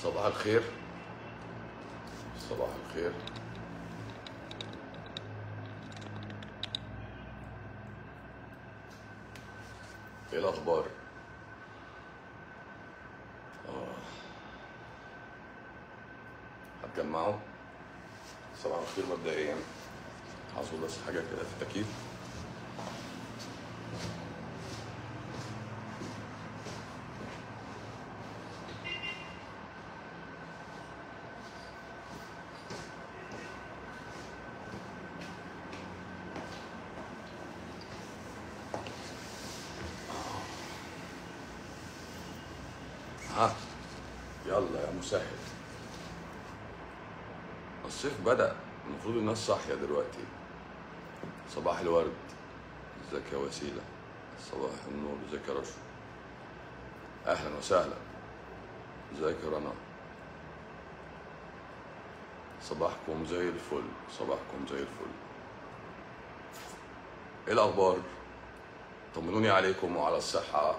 صباح الخير صباح الخير ايه الاخبار اه هتجمعوا صباح الخير مبدئيا حصل بس حاجه كده في التكييف ها يلا يا مسهل الصيف بدأ المفروض الناس صاحية دلوقتي صباح الورد ازيك يا وسيلة صباح النور ازيك يا رشا أهلا وسهلا ازيك يا رنا صباحكم زي الفل صباحكم زي الفل ايه الأخبار طمنوني عليكم وعلى الصحة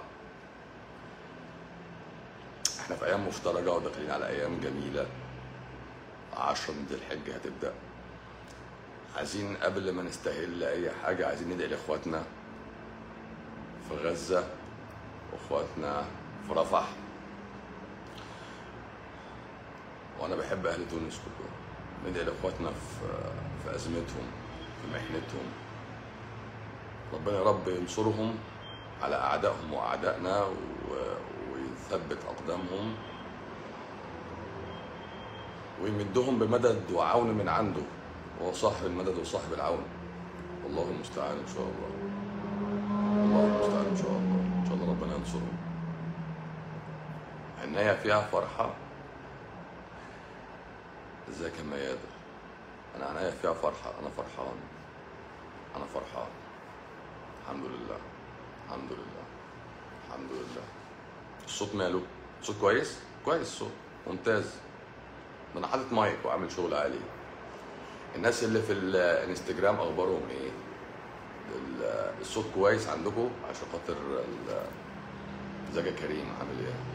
احنا في ايام مفترجه وداخلين على ايام جميله عشرة من ذي الحجه هتبدا عايزين قبل ما نستهل اي حاجه عايزين ندعي لاخواتنا في غزه واخواتنا في رفح وانا بحب اهل تونس كلهم ندعي لاخواتنا في في ازمتهم في محنتهم ربنا يا رب ينصرهم على اعدائهم واعدائنا و... ويثبت اقدامهم ويمدهم بمدد وعون من عنده وهو صاحب المدد وصاحب العون والله المستعان ان شاء الله الله المستعان ان شاء الله ان شاء الله ربنا ينصرهم عناية فيها فرحة ازيك يا ميادة انا عناية فيها فرحة انا فرحان انا فرحان الحمد لله الحمد لله الحمد لله الصوت ماله الصوت كويس كويس الصوت ممتاز ده انا حاطط مايك وعامل شغل عالي الناس اللي في الانستجرام اخبارهم ايه ال- الصوت كويس عندكم عشان خاطر ال- ازيك يا كريم عامل ايه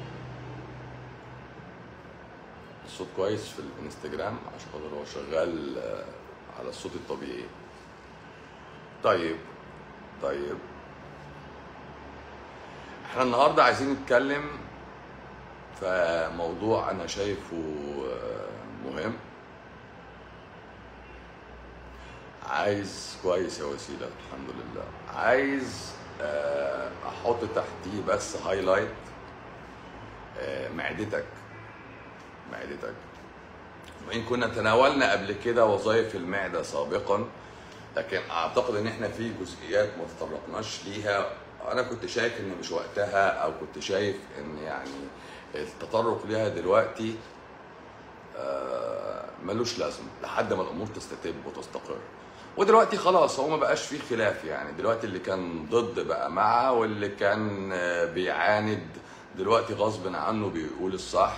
الصوت كويس في الانستجرام عشان خاطر هو شغال آه، على الصوت الطبيعي طيب طيب احنا النهارده عايزين نتكلم في موضوع انا شايفه آه، مهم عايز كويس يا وسيله الحمد لله عايز آه، احط تحتيه بس هايلايت آه، معدتك معدتك وان كنا تناولنا قبل كده وظائف المعده سابقا لكن اعتقد ان احنا في جزئيات ما تطرقناش ليها انا كنت شايف ان مش وقتها او كنت شايف ان يعني التطرق ليها دلوقتي آه، ملوش لازمه لحد ما الامور تستتب وتستقر ودلوقتي خلاص هو ما بقاش فيه خلاف يعني دلوقتي اللي كان ضد بقى مع واللي كان آه، بيعاند دلوقتي غصب عنه بيقول الصح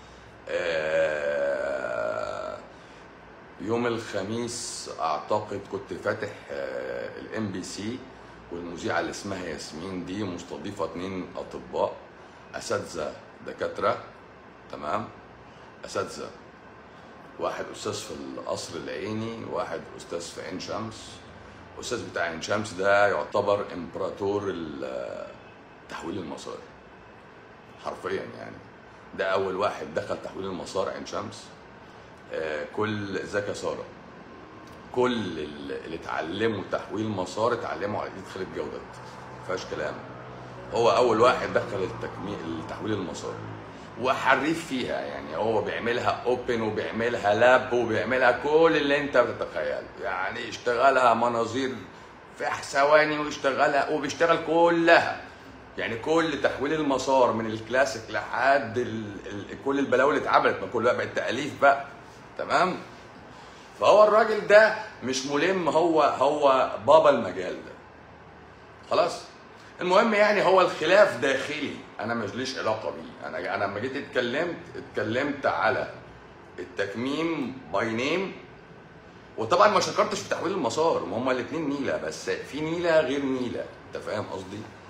آه، يوم الخميس اعتقد كنت فاتح الام بي سي والمذيعه اللي اسمها ياسمين دي مستضيفه اتنين اطباء اساتذه دكاتره تمام اساتذه واحد استاذ في القصر العيني واحد استاذ في عين شمس الاستاذ بتاع عين شمس ده يعتبر امبراطور ال- تحويل المسار حرفيا يعني ده اول واحد دخل تحويل المسار عين شمس آه، كل ازيك يا ساره كل ال- اللي اتعلموا تحويل مسار اتعلموا على ايد خالد جودت ما فيهاش كلام هو اول واحد دخل التكميل تحويل المسار وحريف فيها يعني هو بيعملها اوبن وبيعملها لاب وبيعملها كل اللي انت بتتخيله يعني اشتغلها مناظير في ثواني واشتغلها وبيشتغل كلها يعني كل تحويل المسار من الكلاسيك لحد ال... ال... كل البلاوي اللي اتعملت ما كلها بقت تاليف بقى تمام فهو الراجل ده مش ملم هو هو بابا المجال ده خلاص المهم يعني هو الخلاف داخلي انا ماليش علاقه بيه انا انا لما جيت اتكلمت اتكلمت على التكميم باي نيم وطبعا ما شكرتش في تحويل المسار ما هما الاثنين نيله بس في نيله غير نيله انت فاهم قصدي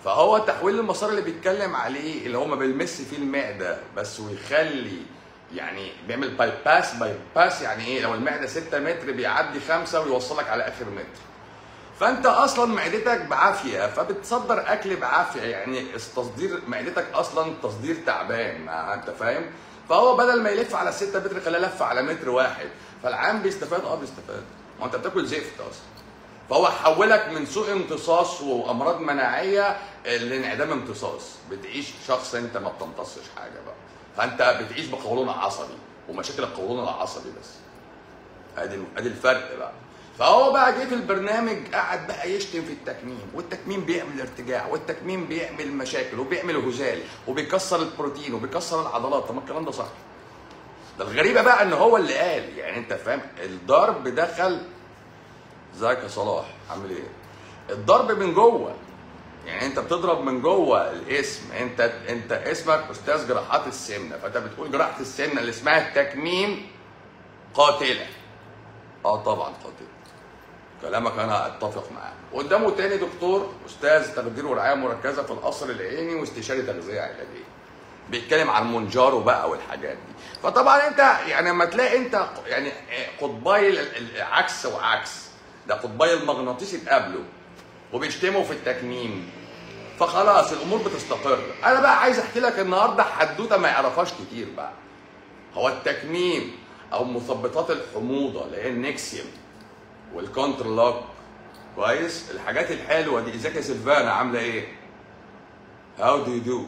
فهو تحويل المسار اللي بيتكلم عليه اللي هو ما بيلمس فيه المعده بس ويخلي يعني بيعمل باي باس باي باس يعني ايه لو المعده 6 متر بيعدي خمسة ويوصلك على اخر متر فانت اصلا معدتك بعافيه فبتصدر اكل بعافيه يعني تصدير معدتك اصلا تصدير تعبان ما انت فاهم فهو بدل ما يلف على 6 متر خلاه لف على متر واحد فالعام بيستفاد اه بيستفاد ما انت بتاكل زفت اصلا فهو حولك من سوء امتصاص وامراض مناعيه لانعدام امتصاص بتعيش شخص انت ما بتمتصش حاجه بقى فانت بتعيش بقولون عصبي ومشاكل القولون العصبي بس ادي ادي الفرق بقى فهو بقى جه في البرنامج قعد بقى يشتم في التكميم والتكميم بيعمل ارتجاع والتكميم بيعمل مشاكل وبيعمل هزال وبيكسر البروتين وبيكسر العضلات طب ما الكلام ده صح ده الغريبه بقى ان هو اللي قال يعني انت فاهم الضرب دخل ازيك يا صلاح عامل ايه الضرب من جوه يعني انت بتضرب من جوه الاسم انت انت اسمك استاذ جراحات السمنه فانت بتقول جراحه السمنه اللي اسمها التكميم قاتله اه طبعا قاتله كلامك انا اتفق معاه قدامه تاني دكتور استاذ تخدير ورعايه مركزه في القصر العيني واستشاري تغذيه علاجيه بيتكلم عن مونجارو بقى والحاجات دي فطبعا انت يعني لما تلاقي انت يعني قطبي عكس وعكس ده قطبي المغناطيس اتقابلوا وبيشتموا في التكميم فخلاص الامور بتستقر انا بقى عايز احكي لك النهارده حدوته ما يعرفهاش كتير بقى هو التكميم او مثبطات الحموضه اللي هي النكسيوم والكونتر لوك كويس الحاجات الحلوه دي ازيك يا سيلفانا عامله ايه How do you do?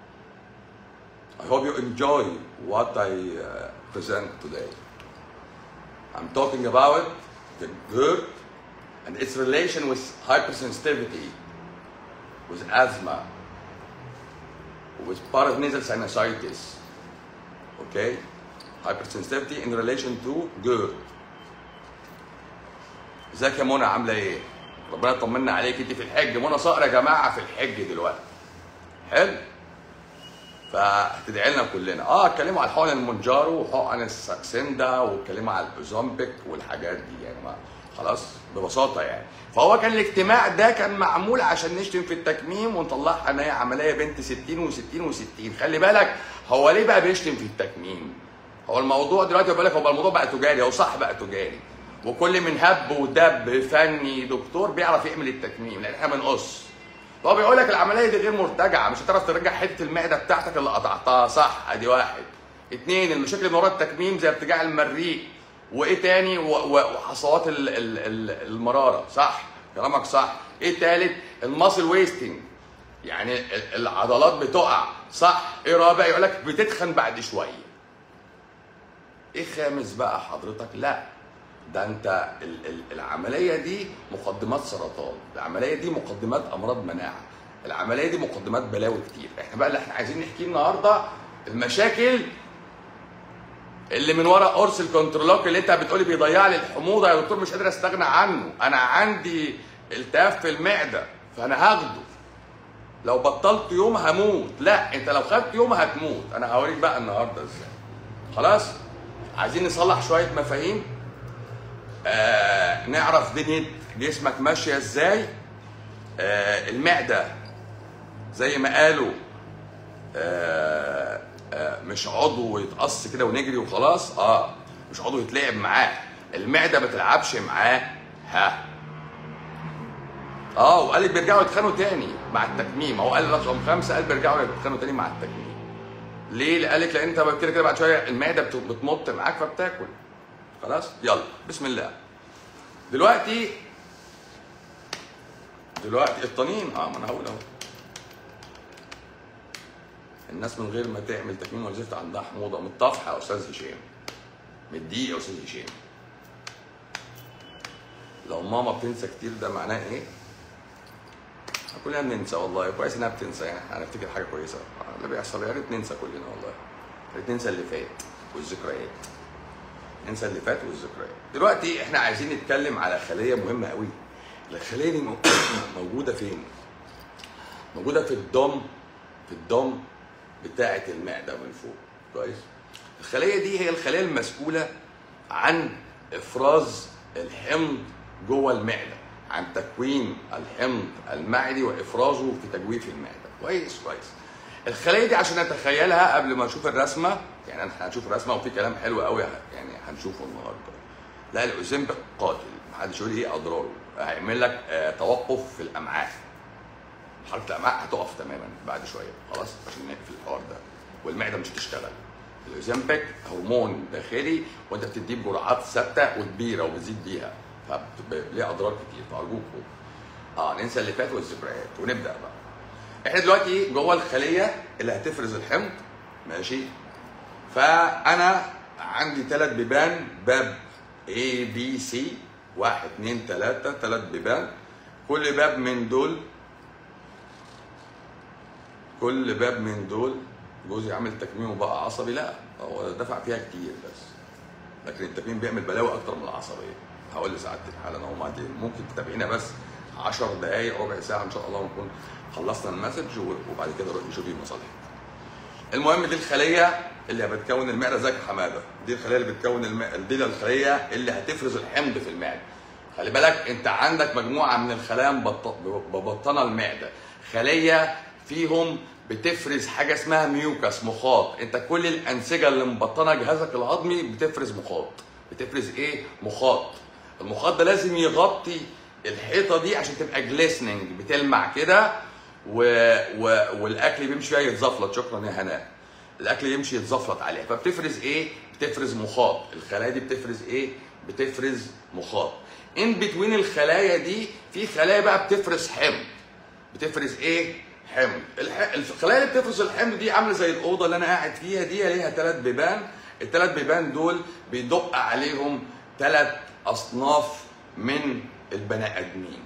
I hope you enjoy what I uh, present today. I'm talking about the GERD and its relation with hypersensitivity, with asthma, with paranasal sinusitis. Okay? Hypersensitivity in relation to GERD. ازيك يا منى عامله ايه؟ ربنا يطمنا عليك انت في الحج منى صقر يا جماعه في الحج دلوقتي. حلو؟ فهتدعي لنا كلنا اه اتكلموا على حقن المونجارو وحقن الساكسندا واتكلموا على الاوزامبيك والحاجات دي يعني ما خلاص ببساطه يعني فهو كان الاجتماع ده كان معمول عشان نشتم في التكميم ونطلعها ان هي عمليه بنت 60 و60 و60 خلي بالك هو ليه بقى بيشتم في التكميم هو الموضوع دلوقتي بقول لك هو الموضوع بقى تجاري هو صح بقى تجاري وكل من هب ودب فني دكتور بيعرف يعمل التكميم لان احنا بنقص فهو بيقول لك العمليه دي غير مرتجعه مش هتعرف ترجع حته المعده بتاعتك اللي قطعتها صح ادي واحد اتنين المشاكل اللي وراء التكميم زي ارتجاع المريء وايه تاني و- و- وحصوات ال- ال- ال- المراره صح كلامك صح ايه تالت الماسل ويستنج يعني ال- العضلات بتقع صح ايه رابع يقول لك بتتخن بعد شويه ايه خامس بقى حضرتك لا ده انت ال- ال- العمليه دي مقدمات سرطان العمليه دي مقدمات امراض مناعه العمليه دي مقدمات بلاوي كتير احنا بقى اللي احنا عايزين نحكيه النهارده المشاكل اللي من ورا قرص الكنترولوك اللي انت بتقولي بيضيع لي الحموضه يا دكتور مش قادر استغنى عنه انا عندي التهاب في المعده فانا هاخده لو بطلت يوم هموت لا انت لو خدت يوم هتموت انا هوريك بقى النهارده ازاي خلاص عايزين نصلح شويه مفاهيم آه نعرف دنيا جسمك ماشيه ازاي آه المعده زي ما قالوا آه آه مش عضو يتقص كده ونجري وخلاص اه مش عضو يتلعب معاه المعده ما تلعبش معاه ها اه وقال لك بيرجعوا يتخانقوا تاني مع التكميم هو قال رقم خمسه قال بيرجعوا يتخانقوا تاني مع التكميم ليه؟ قال لك لان انت كده كده بعد شويه المعده بت- بتمط معاك فبتاكل خلاص يلا بسم الله دلوقتي دلوقتي الطنين اه ما انا هقول اهو الناس من غير ما تعمل تكميم ولا زفت عندها حموضه من الطفح يا استاذ هشام من الدقيق يا استاذ هشام لو ماما بتنسى كتير ده معناه ايه؟ كلنا بننسى والله كويس انها بتنسى يعني هنفتكر حاجه كويسه اللي بيحصل يا ريت ننسى كلنا والله يا ريت ننسى اللي فات والذكريات ننسى اللي فات والذكريات دلوقتي احنا عايزين نتكلم على خليه مهمه قوي الخليه دي مو- موجوده فين موجوده في الدم في الدم بتاعه المعده من فوق كويس الخليه دي هي الخليه المسؤوله عن افراز الحمض جوه المعده عن تكوين الحمض المعدي وافرازه في تجويف المعده كويس كويس الخليه دي عشان اتخيلها قبل ما اشوف الرسمه يعني احنا هنشوف الرسمه وفي كلام حلو قوي يعني هنشوفه النهارده لا الاوزيمبيك قاتل محدش يقول لي ايه اضراره هيعمل لك آه توقف في الامعاء حركه الامعاء هتقف تماما بعد شويه خلاص عشان نقفل الحوار ده والمعده مش هتشتغل الاوزيمبيك هرمون داخلي وانت بتديه بجرعات ثابته وكبيره وبتزيد بيها فليه اضرار كتير فارجوكم اه ننسى اللي فات والذكريات ونبدا بقى احنا دلوقتي جوه الخليه اللي هتفرز الحمض ماشي فانا عندي ثلاث بيبان باب A B C واحد اتنين تلاتة تلات بيبان كل باب من دول كل باب من دول جوزي عامل تكميم وبقى عصبي لا هو دفع فيها كتير بس لكن التكميم بيعمل بلاوي اكتر من العصبيه هقول لسعادتك حالا اهو بعدين ممكن تتابعينا بس 10 دقائق ربع ساعه ان شاء الله ونكون خلصنا المسج وبعد كده روحي شوفي مصالحك المهم دي الخليه اللي بتكون المعده زي حماده دي الخليه اللي بتكون المعده دي الخليه اللي هتفرز الحمض في المعده خلي بالك انت عندك مجموعه من الخلايا مبطنه المعده خليه فيهم بتفرز حاجه اسمها ميوكاس مخاط انت كل الانسجه اللي مبطنه جهازك الهضمي بتفرز مخاط بتفرز ايه مخاط المخاط ده لازم يغطي الحيطه دي عشان تبقى جليسننج بتلمع كده و... و... والاكل بيمشي فيها يتزفلط شكرا يا هناء الاكل يمشي يتزفلط عليها فبتفرز ايه بتفرز مخاط الخلايا دي بتفرز ايه بتفرز مخاط ان بتوين الخلايا دي في خلايا بقى بتفرز حمض بتفرز ايه حمض الح... الخلايا اللي بتفرز الحمض دي عامله زي الاوضه اللي انا قاعد فيها دي ليها ثلاث بيبان الثلاث بيبان دول بيدق عليهم ثلاث اصناف من البني ادمين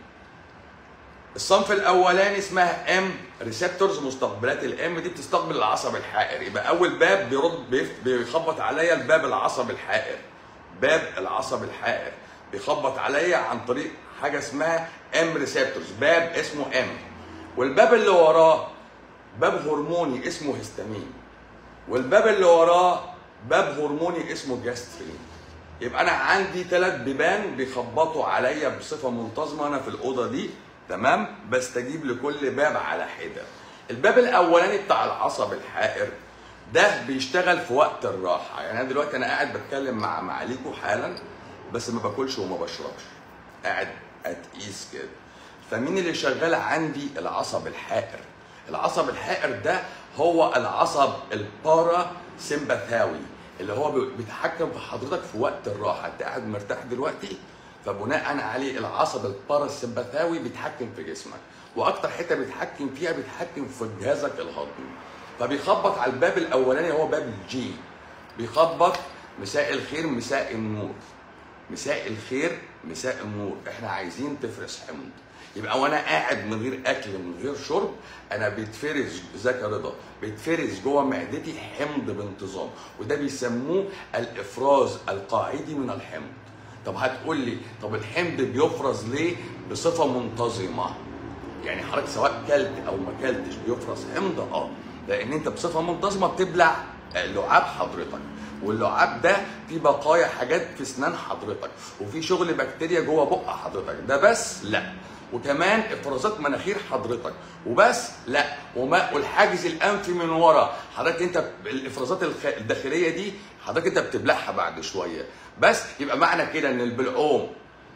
الصنف الاولاني اسمها ام ريسبتورز مستقبلات الام دي بتستقبل العصب الحائر يبقى اول باب بيرد بيخبط عليا الباب العصب الحائر باب العصب الحائر بيخبط عليا عن طريق حاجه اسمها ام ريسبتورز باب اسمه ام والباب اللي وراه باب هرموني اسمه هيستامين والباب اللي وراه باب هرموني اسمه جاسترين يبقى انا عندي ثلاث بيبان بيخبطوا عليا بصفه منتظمه انا في الاوضه دي تمام بستجيب لكل باب على حده الباب الاولاني بتاع العصب الحائر ده بيشتغل في وقت الراحه يعني انا دلوقتي انا قاعد بتكلم مع معاليكوا حالا بس ما باكلش وما بشربش قاعد اتقيس كده فمين اللي شغال عندي العصب الحائر العصب الحائر ده هو العصب البارا سمباثاوي اللي هو بيتحكم في حضرتك في وقت الراحه انت قاعد مرتاح دلوقتي فبناء عليه العصب الباراسمباثاوي بيتحكم في جسمك واكتر حته بيتحكم فيها بيتحكم في جهازك الهضمي فبيخبط على الباب الاولاني هو باب الجي بيخبط مساء الخير مساء النور مساء الخير مساء النور احنا عايزين تفرز حمض يبقى وانا قاعد من غير اكل من غير شرب انا بيتفرز زكا رضا بيتفرز جوه معدتي حمض بانتظام وده بيسموه الافراز القاعدي من الحمض طب هتقول لي طب الحمض بيفرز ليه بصفه منتظمه يعني حضرتك سواء كلت او ما كلتش بيفرز حمض اه لان انت بصفه منتظمه بتبلع لعاب حضرتك واللعاب ده فيه بقايا حاجات في اسنان حضرتك وفي شغل بكتيريا جوه بق حضرتك ده بس لا وكمان افرازات مناخير حضرتك وبس لا وما والحاجز الانفي من ورا حضرتك انت الافرازات الداخليه دي حضرتك انت بتبلعها بعد شويه بس يبقى معنى كده ان البلعوم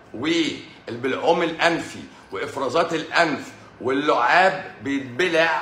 والبلعوم الانفي وافرازات الانف واللعاب بيتبلع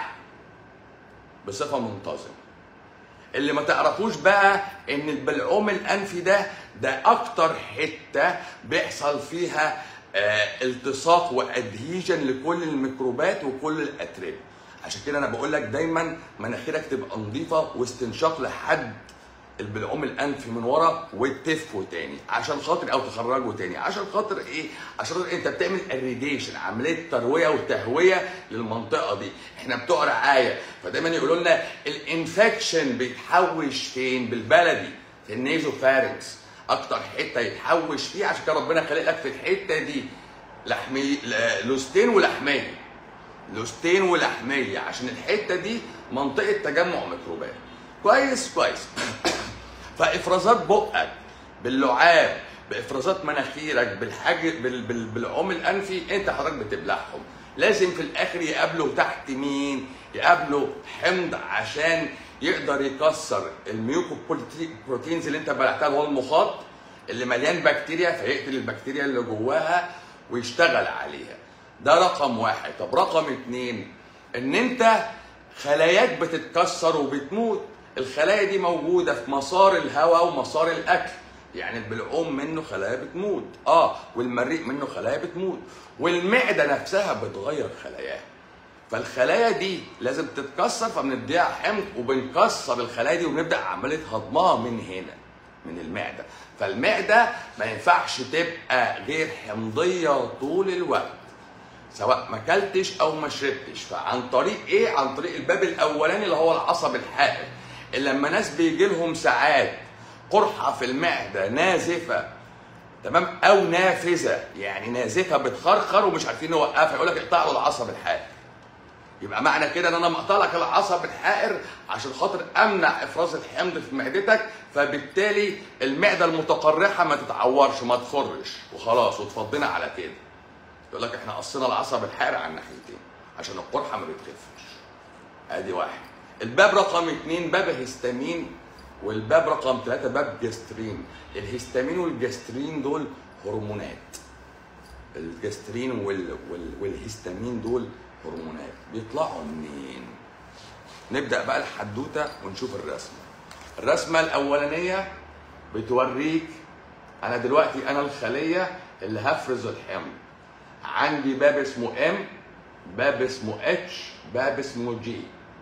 بصفه منتظمه اللي ما تعرفوش بقى ان البلعوم الانفي ده ده اكتر حته بيحصل فيها آه التصاق وادهيجن لكل الميكروبات وكل الاتربه عشان كده انا بقول لك دايما مناخيرك تبقى نظيفه واستنشاق لحد البلعوم الانفي من ورا وتفه تاني عشان خاطر او تخرجه تاني عشان خاطر ايه عشان خاطر انت بتعمل اريجيشن عمليه ترويه وتهويه للمنطقه دي احنا بتوع رعايه فدايما يقولوا لنا الانفكشن بيتحوش فين بالبلدي في النيزو فارنكس اكتر حته يتحوش فيها عشان كده ربنا خلق لك في الحته دي لحمي لوستين ولحميه لوستين ولحميه عشان الحته دي منطقه تجمع ميكروبات كويس كويس فافرازات بقك باللعاب بافرازات مناخيرك بالحاج بال... بال... بالعوم الانفي انت حضرتك بتبلعهم لازم في الاخر يقابلوا تحت مين يقابلوا حمض عشان يقدر يكسر الميوكو بروتينز اللي انت بلعتها اللي هو المخاط اللي مليان بكتيريا فيقتل البكتيريا اللي جواها ويشتغل عليها ده رقم واحد طب رقم اتنين ان انت خلاياك بتتكسر وبتموت الخلايا دي موجودة في مسار الهواء ومسار الأكل يعني البلعوم منه خلايا بتموت اه والمريء منه خلايا بتموت والمعدة نفسها بتغير خلاياها فالخلايا دي لازم تتكسر فبنديها حمض وبنكسر الخلايا دي وبنبدا عمليه هضمها من هنا من المعده فالمعده ما ينفعش تبقى غير حمضيه طول الوقت سواء ما اكلتش او ما شربتش فعن طريق ايه عن طريق الباب الاولاني اللي هو العصب الحائر اللي لما ناس بيجي لهم ساعات قرحه في المعده نازفه تمام او نافذه يعني نازفه بتخرخر ومش عارفين نوقفها يقول لك اقطعوا العصب الحائر يبقى معنى كده ان انا مقطع لك العصب الحائر عشان خاطر امنع افراز الحمض في معدتك فبالتالي المعده المتقرحه ما تتعورش ما تخرش وخلاص وتفضينا على كده يقول لك احنا قصينا العصب الحائر على الناحيتين عشان القرحه ما بتخفش ادي واحد الباب رقم اثنين باب هيستامين والباب رقم ثلاثة باب جسترين الهيستامين والجسترين دول هرمونات الجسترين وال... وال... والهيستامين دول هرمونات بيطلعوا منين نبدا بقى الحدوته ونشوف الرسمه الرسمه الاولانيه بتوريك انا دلوقتي انا الخليه اللي هفرز الحمض عندي باب اسمه ام باب اسمه اتش باب اسمه جي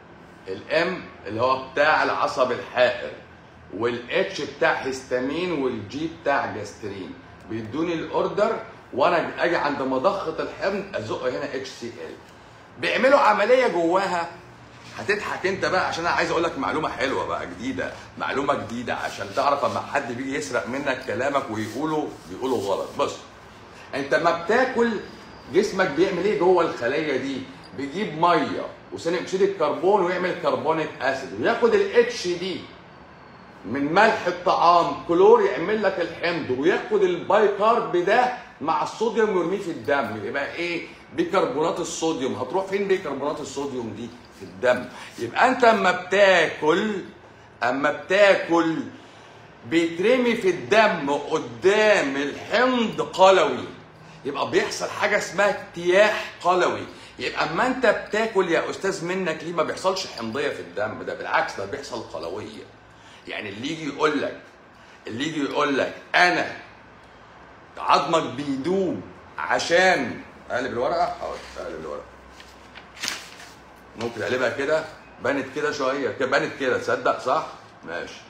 الام اللي هو بتاع العصب الحائر والاتش بتاع هيستامين والجي بتاع جاسترين بيدوني الاوردر وانا اجي عند مضخه الحمض ازق هنا اتش سي ال بيعملوا عمليه جواها هتضحك انت بقى عشان انا عايز اقول لك معلومه حلوه بقى جديده معلومه جديده عشان تعرف اما حد بيجي يسرق منك كلامك ويقوله بيقوله غلط بص انت ما بتاكل جسمك بيعمل ايه جوه الخليه دي بيجيب ميه وثاني اكسيد الكربون ويعمل كربونيك اسيد وياخد الاتش دي من ملح الطعام كلور يعمل لك الحمض وياخد البايكارب ده مع الصوديوم ويرميه في الدم يبقى ايه بيكربونات الصوديوم هتروح فين بيكربونات الصوديوم دي في الدم يبقى انت اما بتاكل اما بتاكل بيترمي في الدم قدام الحمض قلوي يبقى بيحصل حاجه اسمها اجتياح قلوي يبقى اما انت بتاكل يا استاذ منك ليه ما بيحصلش حمضيه في الدم ده بالعكس ده بيحصل قلويه يعني اللي يجي يقول لك اللي يجي يقول لك انا عظمك بيدوب عشان اقلب الورقه حاضر اقلب الورقه ممكن اقلبها كده بانت كده شويه كده بانت كده تصدق صح ماشي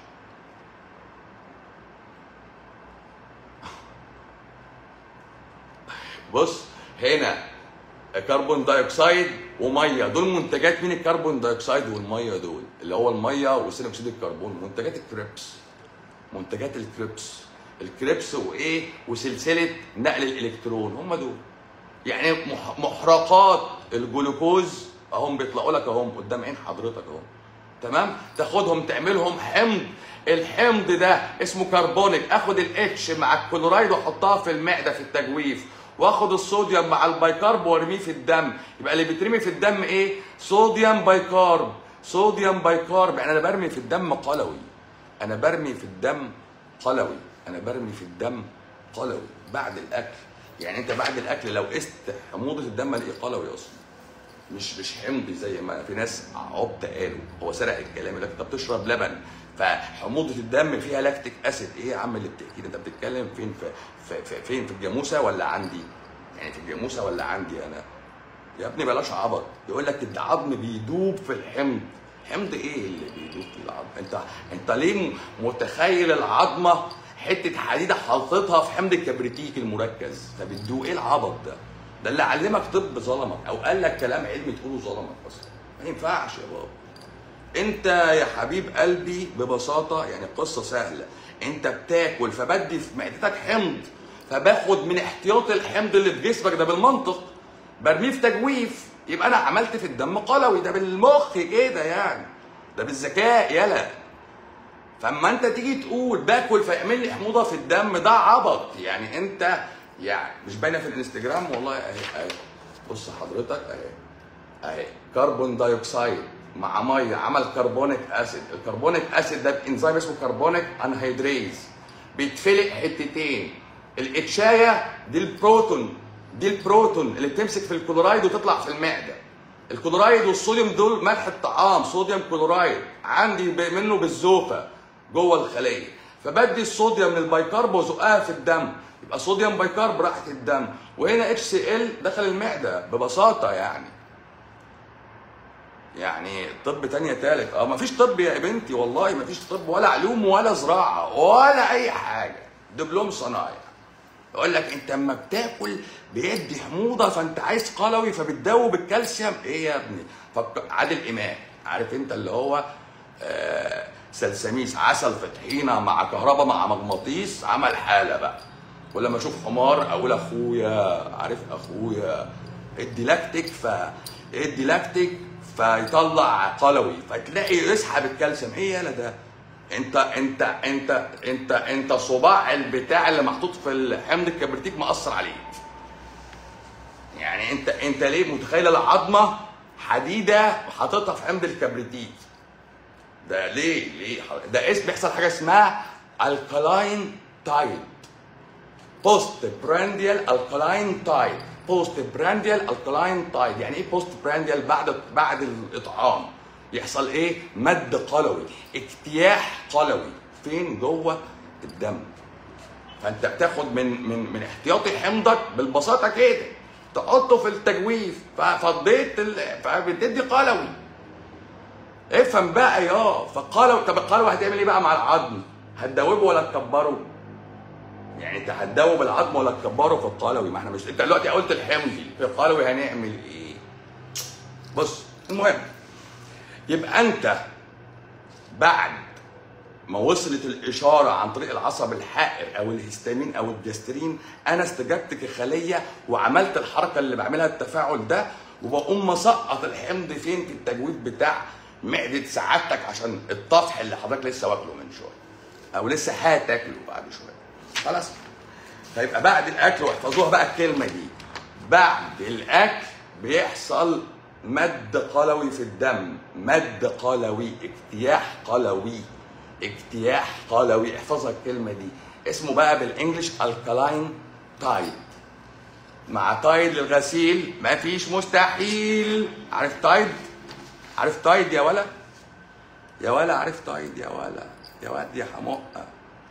بص هنا كربون دايوكسيد وميه دول منتجات مين الكربون دايوكسيد والميه دول اللي هو الميه وثاني اكسيد الكربون منتجات الكريبس منتجات الكريبس الكريبس وايه وسلسله نقل الالكترون هم دول يعني مح- محرقات الجلوكوز اهم بيطلعوا لك اهم قدام عين حضرتك اهم تمام تاخدهم تعملهم حمض الحمض ده اسمه كربونيك اخد الاتش مع الكلورايد واحطها في المعده في التجويف واخد الصوديوم مع البايكارب وارميه في الدم يبقى اللي بيترمي في الدم ايه صوديوم بايكارب صوديوم بايكارب يعني انا برمي في الدم قلوي انا برمي في الدم قلوي انا برمي في الدم قلوي بعد الاكل يعني انت بعد الاكل لو قست حموضه الدم الاقيه قلوي اصلا مش مش حمضي زي ما في ناس عبط قالوا هو سرق الكلام يقول لك انت بتشرب لبن فحموضه الدم فيها لاكتيك اسيد ايه يا عم اللي بتحكي ده انت بتتكلم فين في, في, في فين في الجاموسه ولا عندي يعني في الجاموسه ولا عندي انا يا ابني بلاش عبط يقول لك العظم بيدوب في الحمض حمض ايه اللي بيدوب في العظم انت انت ليه متخيل العظمه حته حديده حاططها في حمض الكبريتيك المركز فبتدوق ايه العبط ده ده اللي علمك طب ظلمك او قال لك كلام علمي تقوله ظلمك اصلا ما ينفعش يا بابا انت يا حبيب قلبي ببساطه يعني قصه سهله انت بتاكل فبدي في معدتك حمض فباخد من احتياط الحمض اللي في جسمك ده بالمنطق برميه في تجويف يبقى انا عملت في الدم قلوي ده بالمخ كده يعني ده بالذكاء يلا فاما انت تيجي تقول باكل فيعمل لي حموضه في الدم ده عبط يعني انت يعني مش باينه في الانستجرام والله اهي اهي بص حضرتك اهي اهي كربون دايوكسيد مع ميه عمل كربونيك اسيد الكربونيك اسيد ده انزيم اسمه كربونيك انهيدريز بيتفلق حتتين الاتشايه دي البروتون دي البروتون اللي بتمسك في الكلورايد وتطلع في المعده الكلورايد والصوديوم دول ملح الطعام صوديوم كلورايد عندي ب- منه بالزوفه جوه الخليه فبدي الصوديوم من البيكارب وزقها في الدم يبقى صوديوم بيكارب راحت الدم وهنا اتش سي ال دخل المعده ببساطه يعني يعني طب تانية تالت اه مفيش طب يا بنتي والله مفيش طب ولا علوم ولا زراعة ولا أي حاجة دبلوم صنايع يقول لك أنت أما بتاكل بيدي حموضة فأنت عايز قلوي فبتدوب الكالسيوم إيه يا ابني؟ فك... عادل إمام عارف أنت اللي هو آه سلسميس عسل في طحينة مع كهرباء مع مغناطيس عمل حالة بقى ولما اشوف حمار اقول اخويا عارف اخويا ادي لاكتيك ف ادي لاكتيك فيطلع قلوي فتلاقي يسحب الكالسيوم ايه يالا ده انت انت انت انت انت صباع البتاع اللي محطوط في الحمض الكبريتيك مأثر عليك يعني انت انت ليه متخيل العظمه حديده حاططها في حمض الكبريتيك ده ليه ليه ده اسم بيحصل حاجه اسمها الكالاين تايد بوست برانديال الكالاين تايد بوست برانديال الكالاين تايد يعني ايه بوست برانديال بعد بعد الاطعام يحصل ايه مد قلوي اجتياح قلوي فين جوه الدم فانت بتاخد من من من احتياطي حمضك بالبساطه كده تحطه في التجويف ففضيت ال... فبتدي قلوي افهم بقى يا فالقلوي طب القلوي هتعمل ايه بقى مع العظم؟ هتدوبه ولا تكبره؟ يعني انت هتدوب العظم ولا تكبره في القلوي ما احنا مش انت دلوقتي قلت الحمضي في القلوي هنعمل ايه؟ بص المهم يبقى انت بعد ما وصلت الاشاره عن طريق العصب الحائر او الهستامين او الجسترين انا استجبت كخليه وعملت الحركه اللي بعملها التفاعل ده وبقوم مسقط الحمض فين في التجويف بتاع معده سعادتك عشان الطفح اللي حضرتك لسه واكله من شويه او لسه هتاكله بعد شويه خلاص فيبقى بعد الاكل واحفظوها بقى الكلمه دي بعد الاكل بيحصل مد قلوي في الدم مد قلوي اجتياح قلوي اجتياح قلوي احفظها الكلمه دي اسمه بقى بالانجلش الكالاين تايد مع تايد للغسيل مفيش مستحيل عارف تايد عارف تايد يا ولا يا ولا عارف تايد يا ولا يا واد يا حمقه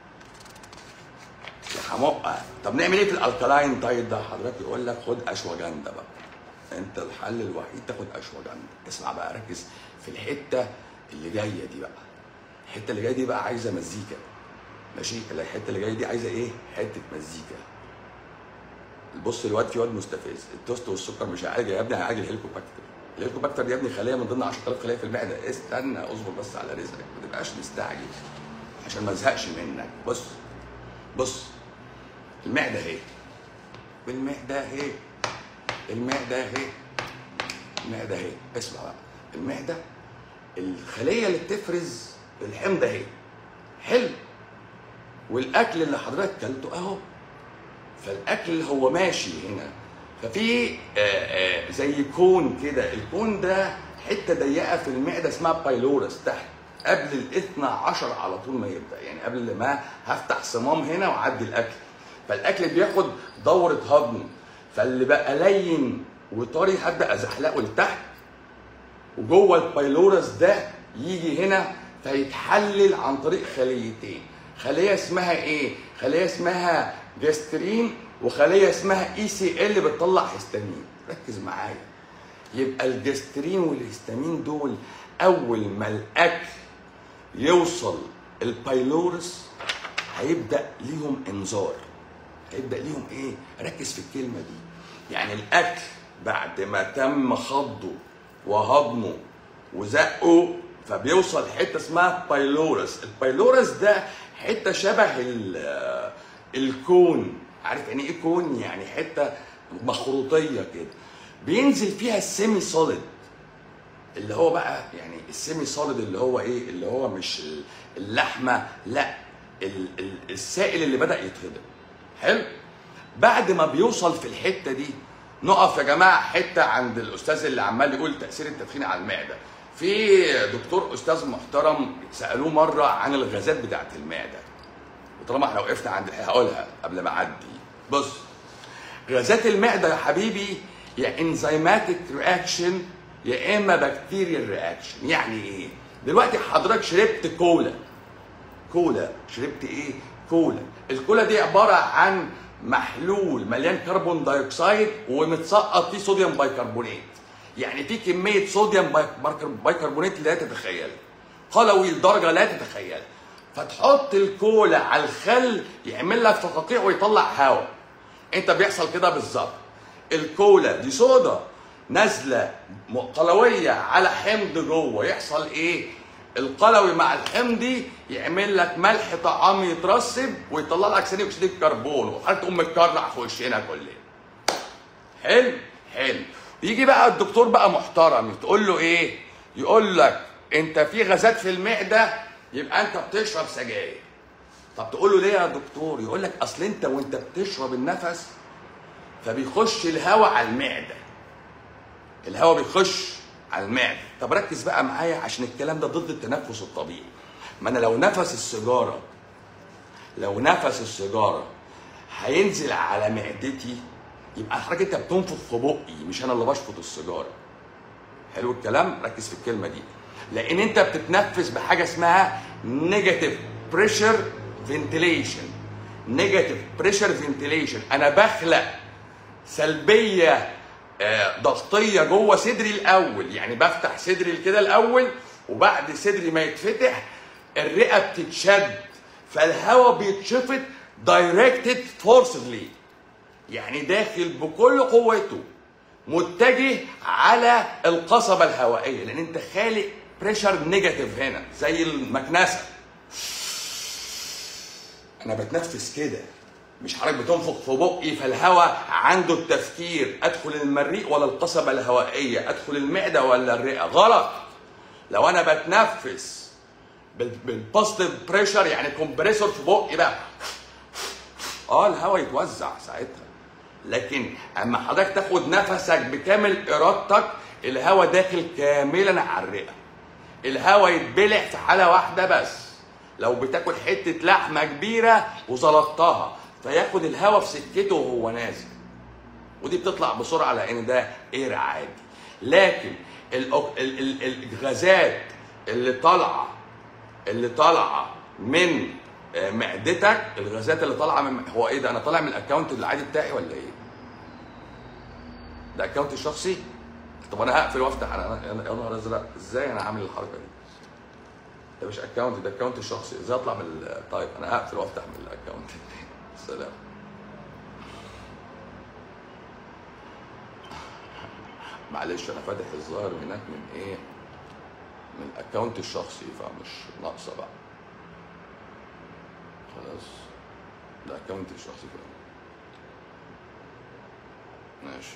يا حمقه طب نعمل ايه في الالكالاين تايد ده حضرتك يقول لك خد اشواجندا بقى انت الحل الوحيد تاخد اشواجندا اسمع بقى ركز في الحته اللي جايه دي بقى الحته اللي جايه دي بقى عايزه مزيكا ماشي الحته اللي جايه دي عايزه ايه حته مزيكا بص الواد في واد مستفز التوست والسكر مش هيعالج يا ابني هيعالج الهيليكوباكتر الهيليكوباكتر دي يا ابني خليه من ضمن 10000 خليه في المعده استنى اصبر بس على رزقك ما تبقاش مستعجل عشان ما ازهقش منك بص بص المعده اهي والمعده اهي المعده اهي المعده اهي اسمع بقى المعده الخليه اللي بتفرز الحمض اهي حلو والاكل اللي حضرتك كلته اهو فالاكل هو ماشي هنا ففي آه، آه، زي كون كده الكون ده حته ضيقه في المعده اسمها بايلورس تحت قبل الاثنى عشر على طول ما يبدا يعني قبل ما هفتح صمام هنا واعدي الاكل فالاكل بياخد دوره هضم فاللي بقى لين وطري هبدا ازحلقه لتحت وجوه البايلورس ده يجي هنا فيتحلل عن طريق خليتين خليه اسمها ايه خليه اسمها جاسترين وخليه اسمها اي سي ال بتطلع هستامين ركز معايا يبقى الجاسترين والهستامين دول اول ما الاكل يوصل البايلورس هيبدا ليهم انذار هيبدا ليهم ايه ركز في الكلمه دي يعني الاكل بعد ما تم خضه وهضمه وزقه فبيوصل حته اسمها بايلورس البايلورس ده حته شبه ال- الكون عارف يعني ايه كون يعني حته مخروطيه كده بينزل فيها السيمي سوليد اللي هو بقى يعني السيمي سوليد اللي هو ايه اللي هو مش ال- اللحمه لا ال- ال- السائل اللي بدا يتهضم حلو بعد ما بيوصل في الحته دي نقف يا جماعه حته عند الاستاذ اللي عمال يقول تاثير التدخين على المعده في دكتور استاذ محترم سالوه مره عن الغازات بتاعه المعده وطالما احنا وقفنا عند هقولها قبل ما اعدي بص غازات المعده يا حبيبي يا انزيماتيك رياكشن يا اما بكتيريال رياكشن يعني ايه دلوقتي حضرتك شربت كولا كولا شربت ايه كولا الكولا دي عباره عن محلول مليان كربون دايوكسيد ومتسقط فيه صوديوم بايكربونات يعني في كميه صوديوم بايك- بايكربونات لا تتخيلها قلوي لدرجه لا تتخيلها فتحط الكولا على الخل يعمل لك فقاقيع ويطلع هواء انت بيحصل كده بالظبط الكولا دي صودا نازله م- قلويه على حمض جوه يحصل ايه القلوي مع الحمضي يعمل لك ملح طعام يترسب ويطلع لك ثاني اكسيد الكربون وحاله تقوم متكرع في وشنا كلنا حلو حلو يجي بقى الدكتور بقى محترم تقول له ايه يقول لك انت في غازات في المعده يبقى انت بتشرب سجاير طب تقول له ليه يا دكتور يقول لك اصل انت وانت بتشرب النفس فبيخش الهواء على المعده الهواء بيخش على المعده طب ركز بقى معايا عشان الكلام ده ضد التنفس الطبيعي ما انا لو نفس السيجاره لو نفس السيجاره هينزل على معدتي يبقى حضرتك انت بتنفخ في بقي مش انا اللي بشفط السيجاره حلو الكلام ركز في الكلمه دي لان انت بتتنفس بحاجه اسمها نيجاتيف بريشر فنتيليشن نيجاتيف بريشر فنتيليشن انا بخلق سلبيه آه، ضغطيه جوه صدري الاول يعني بفتح صدري كده الاول وبعد صدري ما يتفتح الرئه بتتشد فالهواء بيتشفط دايركتد فورسفلي يعني داخل بكل قوته متجه على القصبة الهوائية لأن أنت خالق بريشر نيجاتيف هنا زي المكنسة أنا بتنفس كده مش حضرتك بتنفخ في بقي فالهواء عنده التفكير أدخل المريء ولا القصبة الهوائية أدخل المعدة ولا الرئة غلط لو أنا بتنفس بالبوزيتيف بريشر يعني كومبريسور في بقي بقى اه الهواء يتوزع ساعتها لكن اما حضرتك تاخد نفسك بكامل ارادتك الهواء داخل كاملا على الرئه الهواء يتبلع في حاله واحده بس لو بتاكل حته لحمه كبيره وزلطتها فياخد الهواء في سكته وهو نازل ودي بتطلع بسرعه لان ده اير عادي لكن الأك- ال- ال- الغازات اللي طالعه اللي طالعه من آه، معدتك الغازات اللي طالعه من هو ايه ده انا طالع من الاكونت العادي بتاعي ولا ايه؟ ده اكونت شخصي؟ طب انا هقفل وافتح انا أنا- يا نهار ازرق ازاي انا عامل الحركه دي؟ ده مش اكونت ده اكونت شخصي ازاي اطلع من ال- طيب انا هقفل وافتح من الاكونت سلام معلش انا فاتح الظاهر هناك من ايه؟ من الاكونت الشخصي فمش ناقصه بقى خلاص ده اكونت الشخصي فعلا ماشي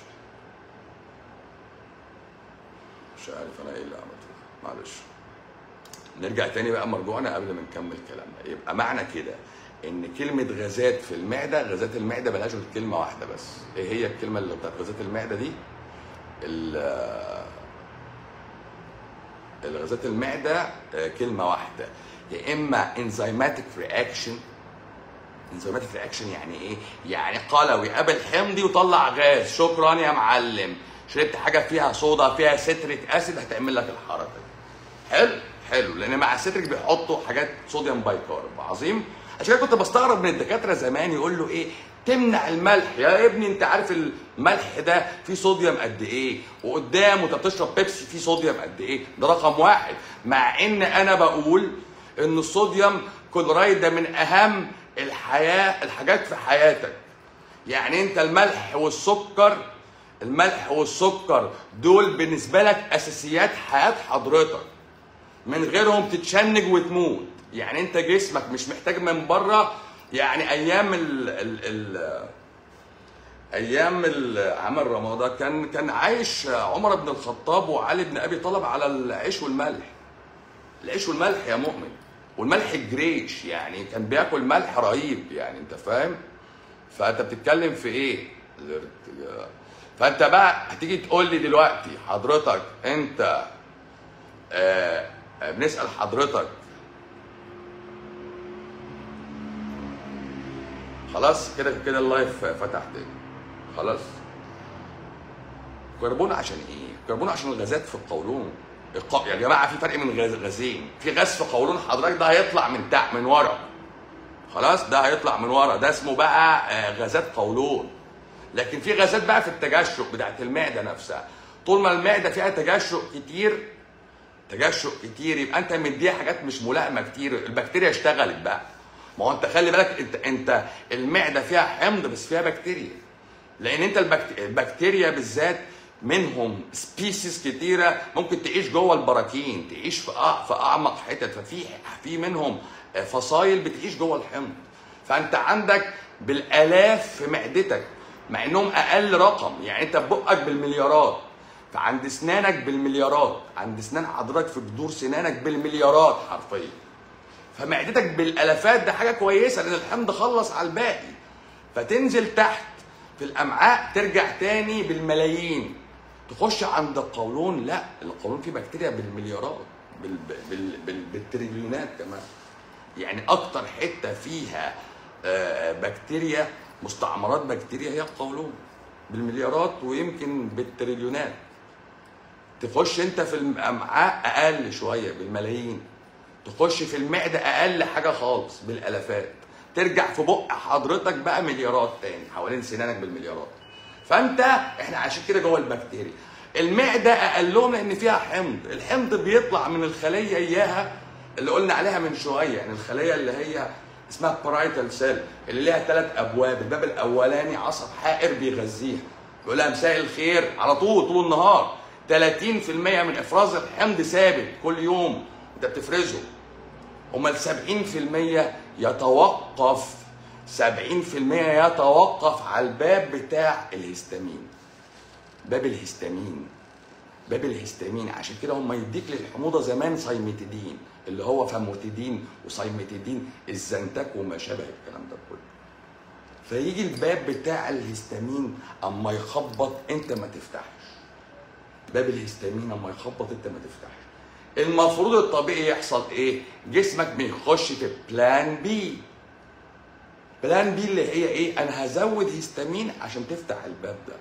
مش عارف انا ايه اللي عملته معلش نرجع تاني بقى مرجوعنا قبل ما نكمل كلامنا يبقى معنى كده ان كلمه غازات في المعده غازات المعده بلاش غير كلمه واحده بس ايه هي الكلمه اللي بتاعت غازات المعده دي ال- الغازات المعده آه، كلمه واحده يا اما انزيماتيك رياكشن انزيماتيك رياكشن يعني ايه؟ يعني قلوي قابل حمضي وطلع غاز شكرا يا معلم شربت حاجه فيها صودا فيها ستريك اسيد هتعمل لك الحركه دي حلو حلو لان مع الستريك بيحطوا حاجات صوديوم بايكارب عظيم عشان كده كنت بستغرب من الدكاتره زمان يقول له ايه تمنع الملح يا ابني انت عارف الملح ده فيه صوديوم قد ايه وقدام وانت بتشرب بيبسي فيه صوديوم قد ايه ده رقم واحد مع ان انا بقول ان الصوديوم كلورايد ده من اهم الحياه الحاجات في حياتك يعني انت الملح والسكر الملح والسكر دول بالنسبه لك اساسيات حياه حضرتك من غيرهم تتشنج وتموت يعني انت جسمك مش محتاج من بره يعني ايام ال ال ال ايام ال- عمل رمضان كان كان عايش عمر بن الخطاب وعلي بن ابي طالب على العيش والملح العيش والملح يا مؤمن والملح الجريش يعني كان بياكل ملح رهيب يعني انت فاهم فانت بتتكلم في ايه الارتجاع. فانت بقى هتيجي تقول لي دلوقتي حضرتك انت آه آه، بنسال حضرتك خلاص كده كده اللايف فتح تاني خلاص كربون عشان ايه؟ كربون عشان الغازات في القولون الق- يا جماعه في فرق من غاز غازين في غاز في قولون حضرتك ده هيطلع من تحت من ورا خلاص ده هيطلع من ورا ده اسمه بقى آه، غازات قولون لكن في غازات بقى في التجشؤ بتاعت المعده نفسها طول ما المعده فيها تجشؤ كتير تجشؤ كتير يبقى انت مديها حاجات مش ملائمه كتير البكتيريا اشتغلت بقى ما هو انت خلي بالك انت انت المعده فيها حمض بس فيها بكتيريا لان انت البكت... البكتيريا بالذات منهم سبيسيز كتيره ممكن تعيش جوه البراكين تعيش في أع... في اعمق حتت ففي في منهم فصائل بتعيش جوه الحمض فانت عندك بالالاف في معدتك مع انهم اقل رقم يعني انت بقك بالمليارات فعند اسنانك بالمليارات عند اسنان حضرتك في جذور سنانك بالمليارات حرفيا فمعدتك بالالافات ده حاجه كويسه لان الحمض خلص على الباقي فتنزل تحت في الامعاء ترجع تاني بالملايين تخش عند القولون لا القولون فيه بكتيريا بالمليارات بال... بال... بال... بالتريليونات كمان يعني اكتر حته فيها آه، بكتيريا مستعمرات بكتيريا هي القولون بالمليارات ويمكن بالتريليونات تخش انت في الامعاء اقل شويه بالملايين تخش في المعده اقل حاجه خالص بالالافات ترجع في بق حضرتك بقى مليارات تاني حوالين سنانك بالمليارات فانت احنا عشان كده جوه البكتيريا المعده اقلهم لان فيها حمض الحمض بيطلع من الخليه اياها اللي قلنا عليها من شويه يعني الخليه اللي هي اسمها بارايتال سيل اللي ليها ثلاث ابواب الباب الاولاني عصب حائر بيغذيها يقول لها مساء الخير على طول طول النهار 30% من افراز الحمض ثابت كل يوم انت بتفرزه امال 70% يتوقف 70% يتوقف على الباب بتاع الهستامين باب الهستامين باب الهستامين عشان كده هم يديك للحموضه زمان سايمتيدين اللي هو فاموتيدين وسايمتيدين الزنتك وما شابه الكلام ده كله فيجي الباب بتاع الهستامين اما يخبط انت ما تفتحش باب الهستامين اما يخبط انت ما تفتحش المفروض الطبيعي يحصل ايه جسمك بيخش في بلان بي بلان بي اللي هي ايه انا هزود هستامين عشان تفتح الباب ده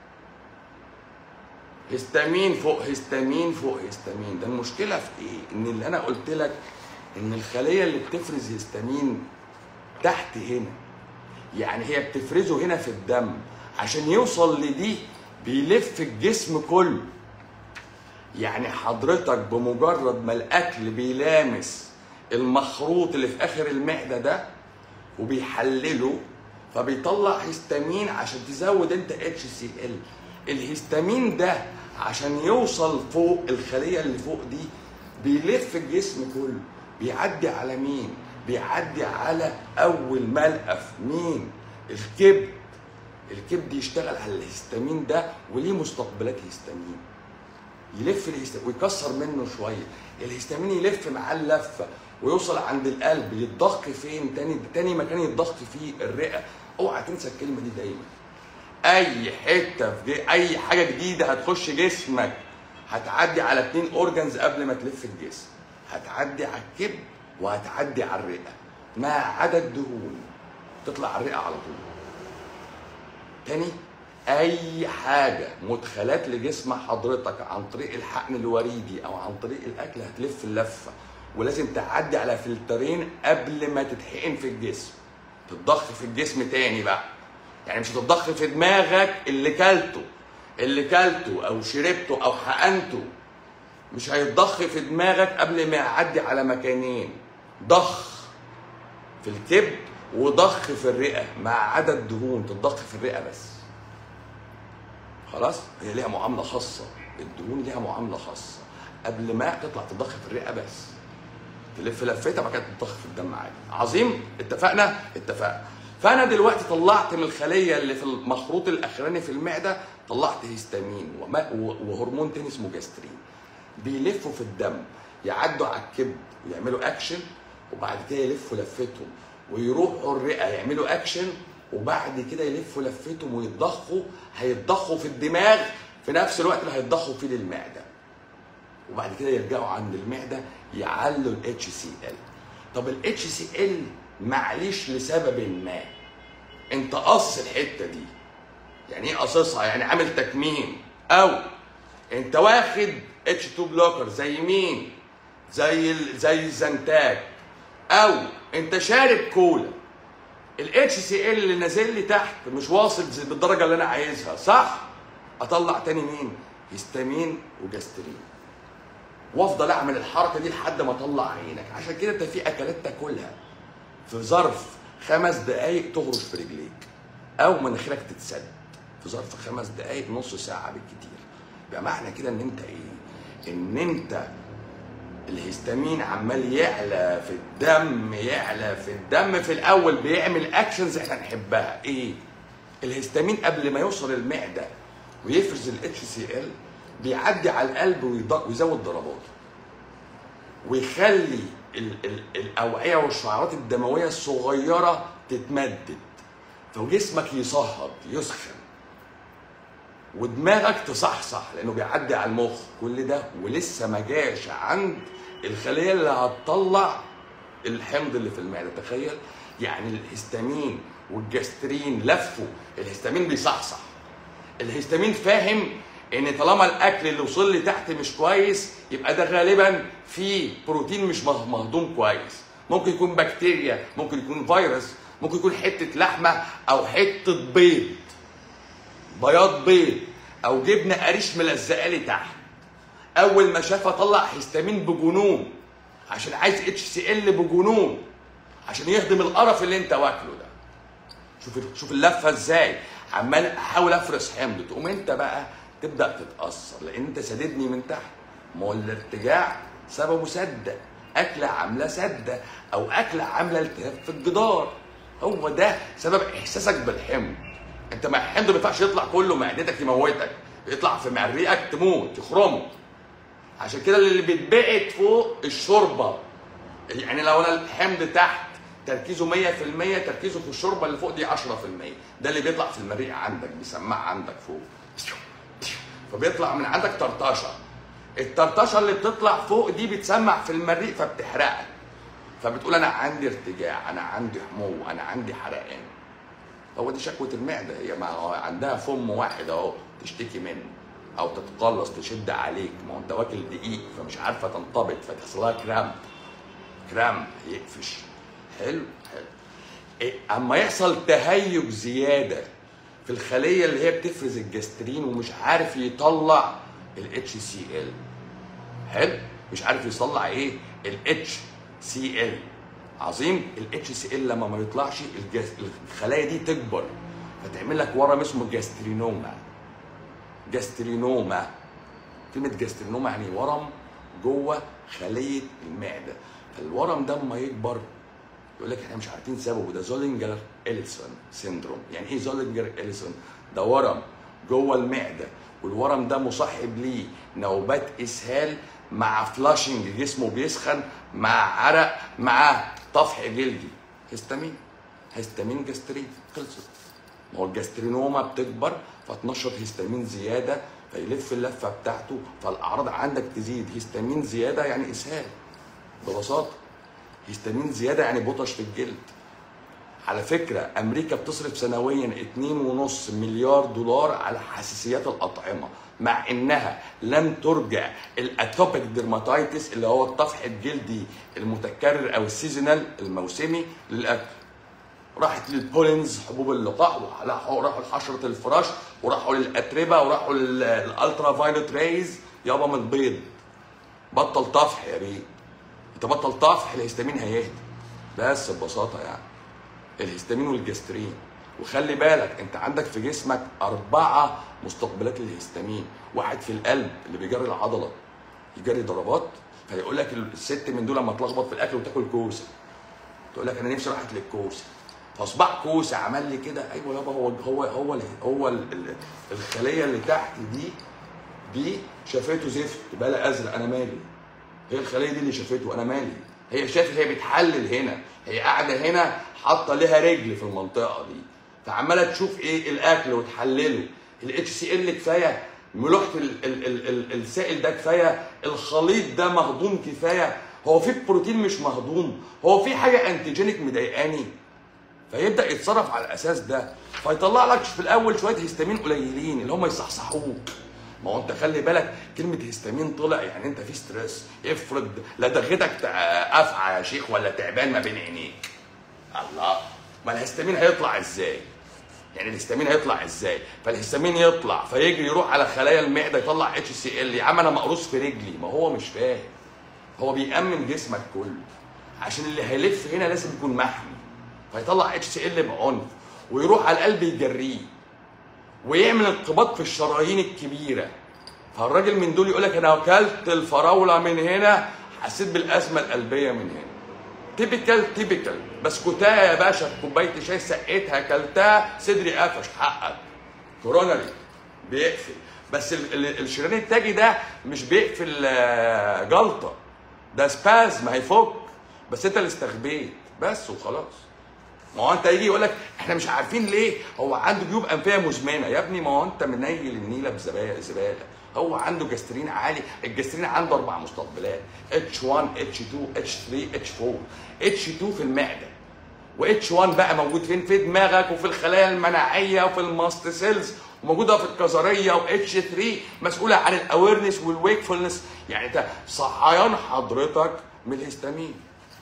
هستامين فوق هستامين فوق هستامين ده المشكله في ايه ان اللي انا قلت لك ان الخليه اللي بتفرز هستامين تحت هنا يعني هي بتفرزه هنا في الدم عشان يوصل لدي بيلف الجسم كله يعني حضرتك بمجرد ما الاكل بيلامس المخروط اللي في اخر المعده ده وبيحلله فبيطلع هستامين عشان تزود انت اتش سي ال الهستامين ده عشان يوصل فوق الخليه اللي فوق دي بيلف الجسم كله بيعدي على مين بيعدي على اول ملقف مين الكبد الكبد يشتغل على الهستامين ده وليه مستقبلات هستامين يلف الهستامين ويكسر منه شويه الهستامين يلف معاه اللفه ويوصل عند القلب يتضخ فين تاني تاني مكان يتضخ فيه الرئه اوعى تنسى الكلمه دي دايما اي حته في جي... اي حاجه جديده هتخش جسمك هتعدي على اتنين اورجنز قبل ما تلف الجسم هتعدي على الكبد وهتعدي على الرئه ما عدا الدهون تطلع على الرئه على طول تاني اي حاجه مدخلات لجسم حضرتك عن طريق الحقن الوريدي او عن طريق الاكل هتلف اللفه ولازم تعدي على فلترين قبل ما تتحقن في الجسم تتضخ في الجسم تاني بقى يعني مش هتتضخ في دماغك اللي كلته اللي كلته او شربته او حقنته مش هيتضخ في دماغك قبل ما يعدي على مكانين ضخ في الكبد وضخ في الرئه مع عدد دهون تتضخ في الرئه بس خلاص هي ليها معامله خاصه الدهون ليها معامله خاصه قبل ما تطلع تضخ في الرئه بس تلف لفتها بعد كده تضخ في الدم عادي عظيم اتفقنا اتفقنا فانا دلوقتي طلعت من الخليه اللي في المخروط الاخراني في المعده طلعت هيستامين وما- و- وهرمون تاني اسمه جاسترين بيلفوا في الدم يعدوا على الكبد ويعملوا اكشن وبعد كده يلفوا لفتهم ويروحوا الرئه يعملوا اكشن وبعد كده يلفوا لفتهم ويتضخوا هيتضخوا في الدماغ في نفس الوقت اللي هيتضخوا فيه للمعده وبعد كده يرجعوا عند المعده يعلوا الاتش سي ال طب الاتش سي ال معليش لسبب ما انت قص الحته دي يعني ايه قصصها يعني عامل تكميم او انت واخد اتش 2 بلوكر زي مين زي ال... زي الزنتاج او انت شارب كولا الاتش سي ال اللي نازل لي تحت مش واصل زي- بالدرجه اللي انا عايزها صح اطلع تاني مين هيستامين وجاسترين وافضل اعمل الحركه دي لحد ما اطلع عينك عشان كده انت في اكلات تاكلها في ظرف خمس دقايق تهرش في رجليك او مناخيرك تتسد في ظرف خمس دقايق نص ساعه بالكتير يبقى معنى كده ان انت ايه ان انت الهستامين عمال يعلى في الدم يعلى في الدم في الاول بيعمل اكشنز احنا نحبها ايه الهستامين قبل ما يوصل المعده ويفرز الاتش سي ال بيعدي على القلب ويض- ويزود ضرباته ويخلي ال ال الاوعيه والشعيرات الدمويه الصغيره تتمدد فجسمك يصهد يسخن ودماغك تصحصح لانه بيعدي على المخ كل ده ولسه ما جاش عند الخليه اللي هتطلع الحمض اللي في المعده تخيل يعني الهستامين والجسترين لفوا الهستامين بيصحصح الهستامين فاهم ان طالما الاكل اللي وصل لي تحت مش كويس يبقى ده غالبا فيه بروتين مش مه- مهضوم كويس ممكن يكون بكتيريا ممكن يكون فيروس ممكن يكون حته لحمه او حته بيض بياض بيض او جبنه قريش ملزقه لي تحت اول ما شافها طلع هيستامين بجنون عشان عايز اتش سي ال بجنون عشان يهضم القرف اللي انت واكله ده شوف شوف اللفه ازاي عمال احاول افرس حمض تقوم انت بقى تبدا تتاثر لان انت ساددني من تحت ما هو الارتجاع سببه سده اكله عامله سده او اكله عامله التهاب في الجدار هو ده سبب احساسك بالحمض انت ما الحمض ما ينفعش يطلع كله معدتك يموتك يطلع في مريئك تموت يخرمه عشان كده اللي بيتبعت فوق الشوربه يعني لو انا الحمض تحت تركيزه 100% تركيزه في الشوربه اللي فوق دي 10% ده اللي بيطلع في المريء عندك بيسمع عندك فوق فبيطلع من عندك طرطشه الطرطشه اللي بتطلع فوق دي بتسمع في المريء فبتحرقك فبتقول انا عندي ارتجاع انا عندي حمو انا عندي حرقان هو دي شكوى المعده هي ما هو عندها فم واحد اهو تشتكي منه او تتقلص تشد عليك ما هو انت واكل دقيق فمش عارفه تنطبق فتحصل لها كرامب كرامب يقفش حلو حلو إيه، اما يحصل تهيج زياده في الخليه اللي هي بتفرز الجسترين ومش عارف يطلع الاتش سي ال حلو مش عارف يطلع ايه الاتش سي ال عظيم الاتش سي ال لما ما يطلعش الجس... الخلايا دي تكبر فتعمل لك ورم اسمه جاسترينوما جاسترينوما كلمة جاسترينوما يعني ورم جوه خلية المعدة فالورم ده اما يكبر يقول لك احنا مش عارفين سببه ده زولينجر اليسون سيندروم يعني ايه زولينجر اليسون ده ورم جوه المعده والورم ده مصاحب ليه نوبات اسهال مع فلاشنج جسمه بيسخن مع عرق مع طفح جلدي هيستامين هيستامين جاسترين خلصت ما هو الجاسترينوما بتكبر فتنشط هيستامين زياده فيلف اللفه بتاعته فالاعراض عندك تزيد هيستامين زياده يعني اسهال ببساطه هيستامين زياده يعني بطش في الجلد على فكره امريكا بتصرف سنويا 2.5 مليار دولار على حساسيات الاطعمه مع انها لم ترجع الاتوبيك ديرماتايتس اللي هو الطفح الجلدي المتكرر او السيزونال الموسمي للاكل راحت للبولينز حبوب اللقاح وراحوا راحوا لحشره الفراش وراحوا للاتربه وراحوا للالترا فايلوت ريز يابا من البيض بطل طفح يا بيه انت بطل طفح الهستامين هيهدى بس ببساطه يعني الهستامين والجسترين وخلي بالك انت عندك في جسمك اربعه مستقبلات للهستامين واحد في القلب اللي بيجري العضله يجري ضربات فيقول لك الست من دول لما تلخبط في الاكل وتاكل كوسه تقول لك انا نفسي راحت للكوسه فصباع كوسه عمل لي كده ايوه يابا هو هو هو ال- هو ال- ال- الخليه اللي تحت دي دي شافته زفت بلا ازرق انا مالي هي الخليه دي اللي شافته انا مالي هي شافت هي بتحلل هنا هي قاعده هنا حاطه ليها رجل في المنطقه دي فعماله تشوف ايه الاكل وتحلله الاتش سي ال كفايه ملوحه ال- ال- ال- ال- السائل ده كفايه الخليط ده مهضوم كفايه هو في بروتين مش مهضوم هو في حاجه انتيجينيك مضايقاني فيبدا يتصرف على الاساس ده فيطلع لك في الاول شويه هيستامين قليلين اللي هم يصحصحوك ما هو انت خلي بالك كلمه هيستامين طلع يعني انت في ستريس افرض لا دغتك تع- افعى يا شيخ ولا تعبان ما بين عينيك الله ما الهيستامين هيطلع ازاي يعني الهستامين هيطلع ازاي فالهستامين يطلع فيجري يروح على خلايا المعده يطلع اتش سي ال يا عم انا مقروص في رجلي ما هو مش فاهم هو بيأمن جسمك كله عشان اللي هيلف هنا لازم يكون محمي فيطلع اتش سي ال بعنف ويروح على القلب يجريه ويعمل انقباض في الشرايين الكبيره فالراجل من دول يقول لك انا اكلت الفراوله من هنا حسيت بالازمه القلبيه من هنا تيبيكال تيبيكال بسكوتايه يا باشا كوبايه شاي سقيتها اكلتها صدري قفش حقك كورونري بيقفل بس ال- ال- الشريان التاجي ده مش بيقفل آه، جلطه ده سبازم هيفك بس انت اللي استخبيت بس وخلاص ما هو انت يجي يقول لك احنا مش عارفين ليه هو عنده جيوب انفيه مزمنه يا ابني ما هو انت منيل النيله بزباله زباله هو عنده جاسترين عالي الجاسترين عنده اربع مستقبلات اتش 1 اتش 2 اتش 3 اتش 4 اتش 2 في المعده واتش 1 بقى موجود فين في دماغك وفي الخلايا المناعيه وفي الماست سيلز وموجوده في الكظريه واتش 3 مسؤوله عن الاويرنس والويكفولنس يعني انت صحيان حضرتك من الهستامين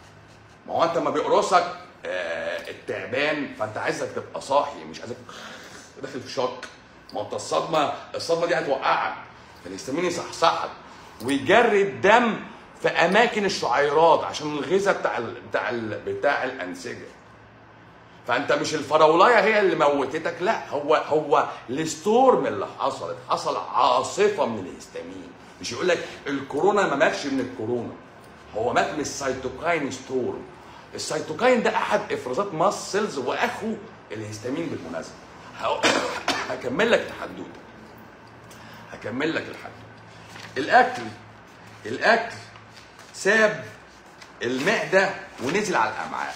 ما هو انت ما بيقرصك آه، التعبان فانت عايزك تبقى صاحي مش عايزك داخل في شوك ما هو انت الصدمه الصدمه دي هتوقعك فالهستامين يصحصحك ويجري الدم في اماكن الشعيرات عشان الغذاء بتاع ال بتاع ال بتاع الانسجه فانت مش الفراولايه هي اللي موتتك لا هو هو الستورم اللي حصلت حصل عاصفه من الهستامين مش يقول لك الكورونا ما ماتش من الكورونا هو مات من السيتوكاين ستورم السيتوكاين ده احد افرازات ماست سيلز واخو الهستامين بالمناسبه هو- هكمل لك الحدوته هكمل لك الحدوته الاكل الاكل ساب المعده ونزل على الامعاء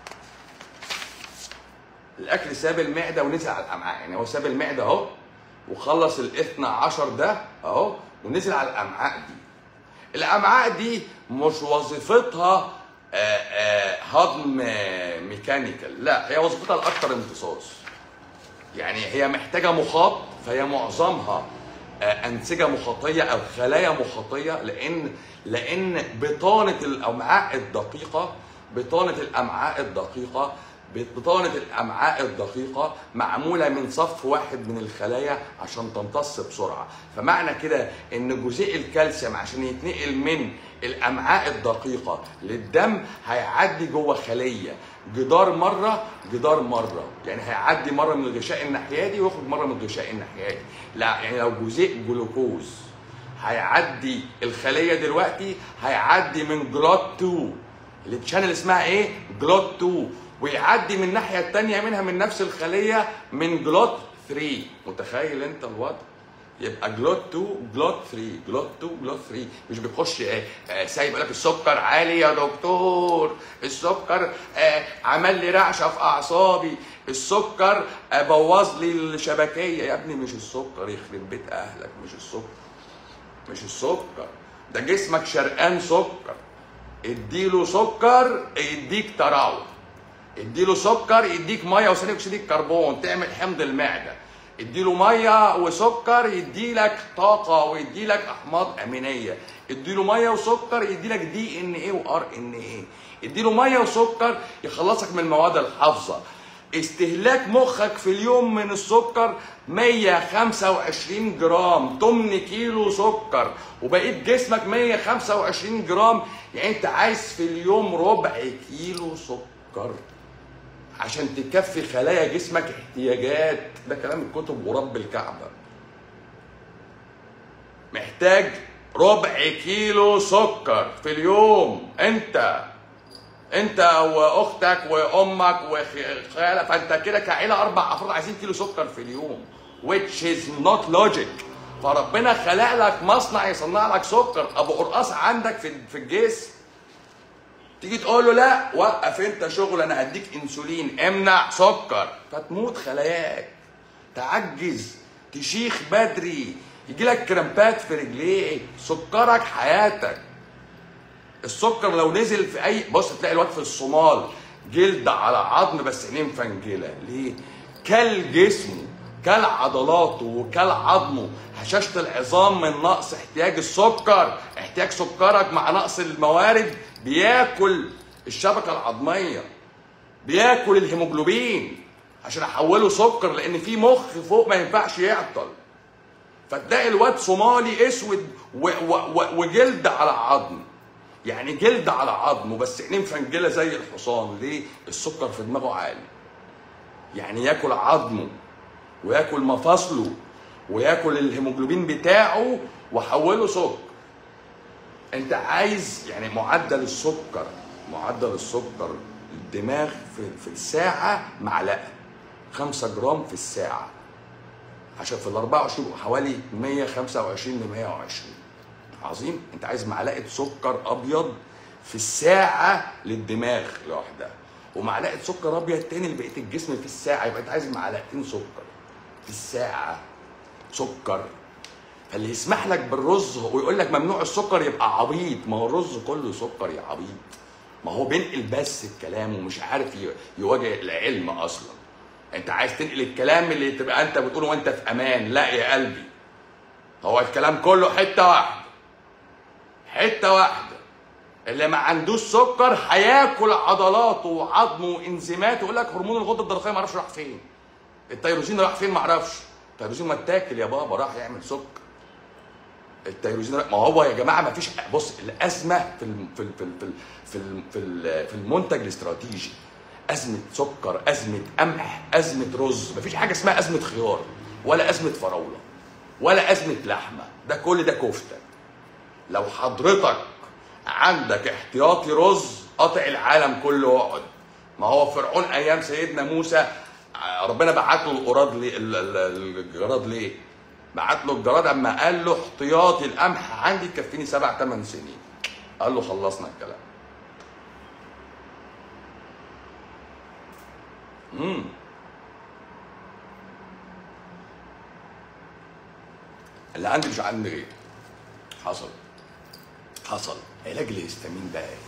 الاكل ساب المعده ونزل على الامعاء يعني هو ساب المعده اهو وخلص الاثنى عشر ده اهو ونزل على الامعاء دي الامعاء دي مش وظيفتها آه، آه، هضم آه، ميكانيكال لا هي وظيفتها الاكثر امتصاص يعني هي محتاجه مخاط فهي معظمها آه، انسجه مخاطيه او خلايا مخاطيه لان لان بطانه الامعاء الدقيقه بطانه الامعاء الدقيقه بطانه الامعاء الدقيقه معموله من صف واحد من الخلايا عشان تمتص بسرعه فمعنى كده ان جزيء الكالسيوم عشان يتنقل من الامعاء الدقيقه للدم هيعدي جوه خليه جدار مره جدار مره يعني هيعدي مره من الغشاء الناحيادي ويخرج مره من الغشاء الناحيادي لا يعني لو جزيء جلوكوز هيعدي الخليه دلوقتي هيعدي من جلوت 2 التشانل اسمها ايه جلوت 2 ويعدي من الناحيه الثانيه منها من نفس الخليه من جلوت 3 متخيل انت الوضع يبقى جلوت 2 جلوت 3 جلوت 2 جلوت 3 مش بيخش آه، آه، سايب يقول لك السكر عالي يا دكتور السكر آه، عمل لي رعشه في اعصابي السكر آه، بوظ لي الشبكيه يا ابني مش السكر يخرب بيت اهلك مش السكر مش السكر ده جسمك شرقان سكر اديله سكر يديك تراوح اديله سكر يديك ميه وثاني اكسيد الكربون تعمل حمض المعده اديله ميه وسكر يديلك طاقه ويديلك احماض امينيه اديله ميه وسكر يديلك دي ان ايه وار ان ايه اديله ميه وسكر يخلصك من المواد الحافظه استهلاك مخك في اليوم من السكر 125 جرام 8 كيلو سكر وبقيت جسمك 125 جرام يعني انت عايز في اليوم ربع كيلو سكر عشان تكفي خلايا جسمك احتياجات ده كلام الكتب ورب الكعبة محتاج ربع كيلو سكر في اليوم انت انت واختك وامك وخاله فانت كده كعيله اربع افراد عايزين كيلو سكر في اليوم which is not logic فربنا خلق لك مصنع يصنع لك سكر ابو قرقاص عندك في في الجسم تيجي تقول له لا وقف انت شغل انا هديك انسولين امنع سكر فتموت خلاياك تعجز تشيخ بدري يجي لك كرامبات في رجليك سكرك حياتك السكر لو نزل في اي بص تلاقي الواد في الصومال جلد على عظم بس عينيه مفنجله ليه؟ كل جسمه كل عضلاته وكل عظمه هشاشه العظام من نقص احتياج السكر احتياج سكرك مع نقص الموارد بياكل الشبكه العظميه بياكل الهيموجلوبين عشان احوله سكر لان في مخ فوق ما ينفعش يعطل فتلاقي الواد صومالي اسود و و و وجلد على عظم يعني جلد على عظمه بس عينيه مفنجله زي الحصان ليه السكر في دماغه عالي يعني ياكل عظمه وياكل مفاصله وياكل الهيموجلوبين بتاعه وحوله سكر انت عايز يعني معدل السكر معدل السكر الدماغ في, في الساعة معلقة 5 جرام في الساعة عشان في ال 24 يبقوا حوالي 125 ل 120 عظيم انت عايز معلقة سكر أبيض في الساعة للدماغ لوحدها ومعلقة سكر أبيض تاني لبقية الجسم في الساعة يبقى انت عايز معلقتين سكر في الساعة سكر فاللي يسمح لك بالرز ويقول لك ممنوع السكر يبقى عبيط ما هو الرز كله سكر يا عبيط ما هو بينقل بس الكلام ومش عارف ي- يواجه العلم اصلا انت عايز تنقل الكلام اللي تبقى انت بتقوله وانت في امان لا يا قلبي هو الكلام كله حته واحده حته واحده اللي ما عندوش سكر هياكل عضلاته وعظمه وانزيماته يقول لك هرمون الغده الدرقيه ما اعرفش راح فين التيروزين راح فين ما اعرفش التيروزين ما اتاكل يا بابا راح يعمل سكر التيروزين راح- ما هو يا جماعه ما فيش بص الازمه في الم- في ال- في ال- في ال- في ال- في ال- في المنتج الاستراتيجي ازمه سكر ازمه قمح ازمه رز ما فيش حاجه اسمها ازمه خيار ولا ازمه فراوله ولا ازمه لحمه ده كل ده كفته لو حضرتك عندك احتياطي رز قاطع العالم كله واقعد ما هو فرعون ايام سيدنا موسى ع- ربنا بعت له القراد ليه ال- ال- الجراد ليه بعت له الجراد اما قال له احتياطي القمح عندي يكفيني سبع ثمان سنين قال له خلصنا الكلام امم اللي عندي مش عندي غير حصل حصل علاج الهستامين بقى ايه؟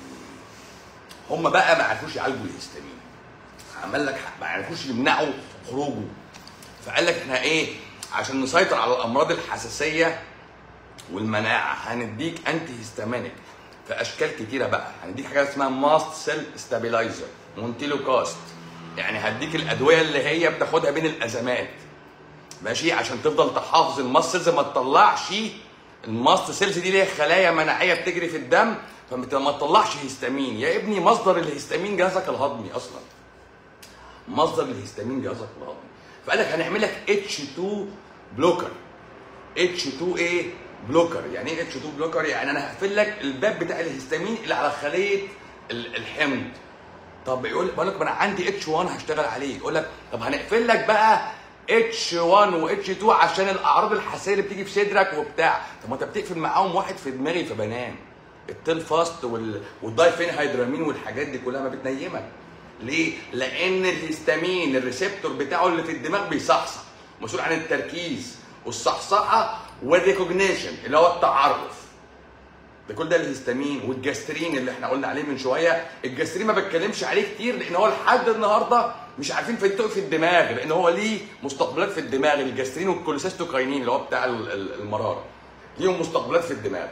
هم بقى ما عرفوش يعالجوا الهستامين عمل لك ما عرفوش يمنعوا خروجه فقال لك احنا ايه عشان نسيطر على الامراض الحساسيه والمناعه هنديك انتي هيستامينيك في اشكال كتيره بقى هنديك حاجه اسمها ماست سيل ستابيلايزر مونتيلوكاست يعني هديك الادويه اللي هي بتاخدها بين الازمات ماشي عشان تفضل تحافظ الماست سيلز ما تطلعش الماست سيلز دي ليها خلايا مناعيه بتجري في الدم فما تطلعش هيستامين يا ابني مصدر الهيستامين جهازك الهضمي اصلا مصدر الهيستامين جهازك الهضمي فقال لك هنعمل لك اتش 2 بلوكر اتش 2 ايه بلوكر يعني ايه اتش 2 بلوكر يعني انا هقفل لك الباب بتاع الهيستامين اللي على خليه ال- الحمض طب يقول بقول لك ما انا عندي اتش 1 هشتغل عليه يقول لك طب هنقفل لك بقى اتش 1 واتش 2 عشان الاعراض الحساسيه اللي بتيجي في صدرك وبتاع طب ما انت بتقفل معاهم واحد في دماغي فبنام التيل فاست وال... والدايفين هيدرامين والحاجات دي كلها ما بتنيمك ليه؟ لان الهستامين الريسبتور بتاعه اللي في الدماغ بيصحصح مسؤول عن التركيز والصحصحه والريكوجنيشن اللي هو التعرف ده كل ده الهستامين والجاسترين اللي احنا قلنا عليه من شويه الجاسترين ما بتكلمش عليه كتير لان هو لحد النهارده مش عارفين فين في الدماغ لان هو ليه مستقبلات في الدماغ الجاسترين والكوليسيستوكاينين اللي هو بتاع ال- ال- المراره ليهم مستقبلات في الدماغ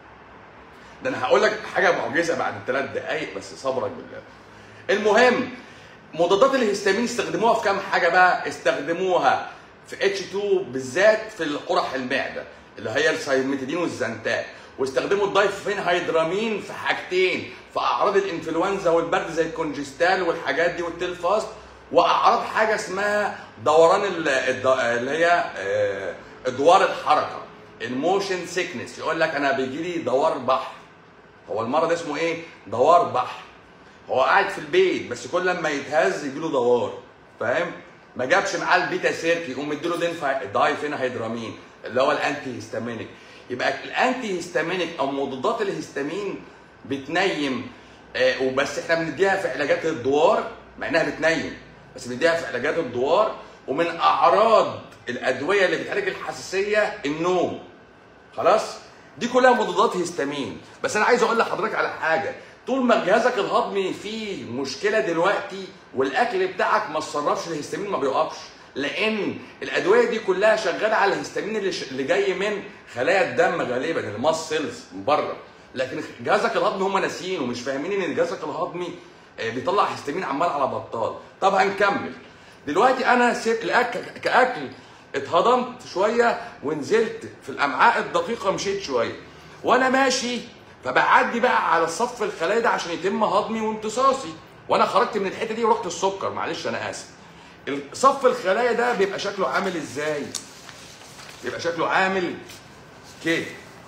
ده انا هقول لك حاجه معجزه بعد ثلاث دقائق بس صبرك بالله المهم مضادات الهستامين استخدموها في كام حاجه بقى استخدموها في اتش 2 بالذات في القرح المعده اللي هي السايمتيدين والزنتاء واستخدموا الدايفين هيدرامين في حاجتين في اعراض الانفلونزا والبرد زي الكونجستال والحاجات دي والتلفاست واعراض حاجه اسمها دوران ال- الد- اللي هي آه، ادوار الحركه الموشن سيكنس يقول لك انا بيجي لي دوار بحر هو المرض اسمه ايه دوار بحر هو قاعد في البيت بس كل لما يتهز يجيله دوار فاهم ما جابش معاه البيتا سيركي يقوم مديله دينفا دايفين هيدرامين اللي هو الانتي هيستامينيك يبقى الانتي هيستامينيك او مضادات الهستامين بتنيم آه وبس احنا بنديها في علاجات الدوار مع انها بتنيم بس بنديها في علاجات الدوار ومن اعراض الادويه اللي بتعالج الحساسيه النوم خلاص دي كلها مضادات هيستامين بس انا عايز اقول لحضرتك على حاجه طول ما جهازك الهضمي فيه مشكله دلوقتي والاكل بتاعك ما تصرفش الهستامين ما بيقفش لان الادويه دي كلها شغاله على الهستامين اللي, ش... اللي جاي من خلايا الدم غالبا الماس سيلز من بره لكن جهازك الهضمي هم ناسيين ومش فاهمين ان جهازك الهضمي بيطلع هستامين عمال على بطال طب هنكمل دلوقتي انا سيب الاكل كاكل اتهضمت شويه ونزلت في الامعاء الدقيقه مشيت شويه وانا ماشي فبعدي بقى على صف الخلايا ده عشان يتم هضمي وامتصاصي وانا خرجت من الحته دي ورحت السكر معلش انا اسف صف الخلايا ده بيبقى شكله عامل ازاي بيبقى شكله عامل كده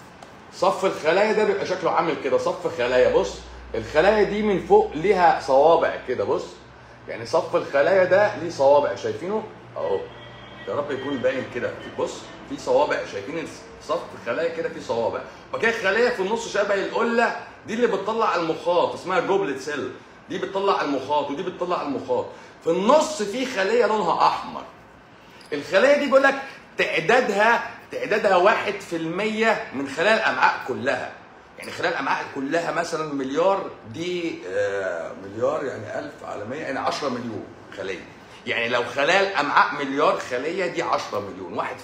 صف الخلايا ده بيبقى شكله عامل كده صف خلايا بص الخلايا دي من فوق ليها صوابع كده بص يعني صف الخلايا ده ليه صوابع شايفينه اهو يا رب يكون باين كده بص في صوابع شايفين صف خلايا كده في صوابع وكده خلايا في النص شبه القله دي اللي بتطلع المخاط اسمها جوبلت سيل دي بتطلع المخاط ودي بتطلع المخاط في النص في خليه لونها احمر الخلايا دي بيقول لك تعدادها تعدادها واحد في المية من خلايا الامعاء كلها يعني خلايا الامعاء كلها مثلا مليار دي آه مليار يعني ألف على 100 يعني 10 مليون خليه يعني لو خلايا الامعاء مليار خليه دي 10 مليون 1%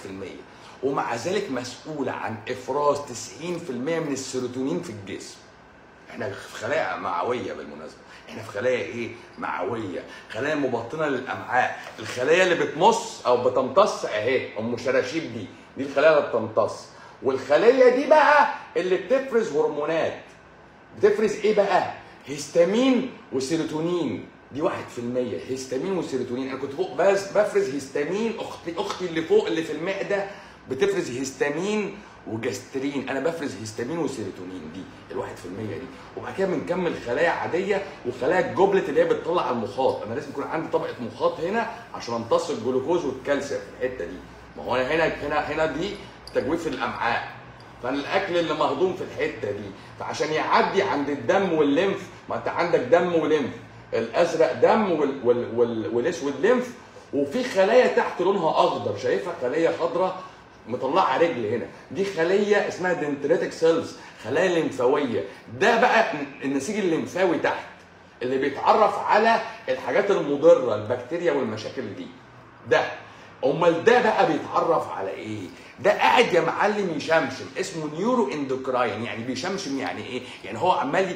ومع ذلك مسؤوله عن افراز 90% من السيروتونين في الجسم احنا في خلايا معويه بالمناسبه احنا في خلايا ايه معويه خلايا مبطنه للامعاء الخلايا اللي بتمص او بتمتص اهي ام شراشيب دي دي الخلايا اللي بتمتص والخليه دي بقى اللي بتفرز هرمونات بتفرز ايه بقى هيستامين وسيروتونين دي 1% هيستامين وسيروتونين انا كنت فوق بس بفرز هيستامين اختي اختي اللي فوق اللي في المعده بتفرز هيستامين وجاسترين انا بفرز هيستامين وسيروتونين دي ال 1% دي وبعد كده بنكمل خلايا عاديه وخلايا الجوبلت اللي هي بتطلع المخاط انا لازم يكون عندي طبقه مخاط هنا عشان امتص الجلوكوز والكالسيوم في الحته دي ما هو انا هنا هنا هنا دي تجويف الامعاء فانا الاكل اللي مهضوم في الحته دي فعشان يعدي عند الدم والليمف ما انت عندك دم وليمف الازرق دم وال وال وال والاسود ليمف وفي خلايا تحت لونها اخضر شايفها خليه خضراء مطلعه رجل هنا دي خليه اسمها دنتريتك سيلز خلايا لمفاويه ده بقى النسيج الليمفاوي تحت اللي بيتعرف على الحاجات المضره البكتيريا والمشاكل دي ده امال ده بقى بيتعرف على ايه ده قاعد يا معلم يشمشم اسمه نيورو اندوكراين يعني بيشمشم يعني ايه يعني هو عمال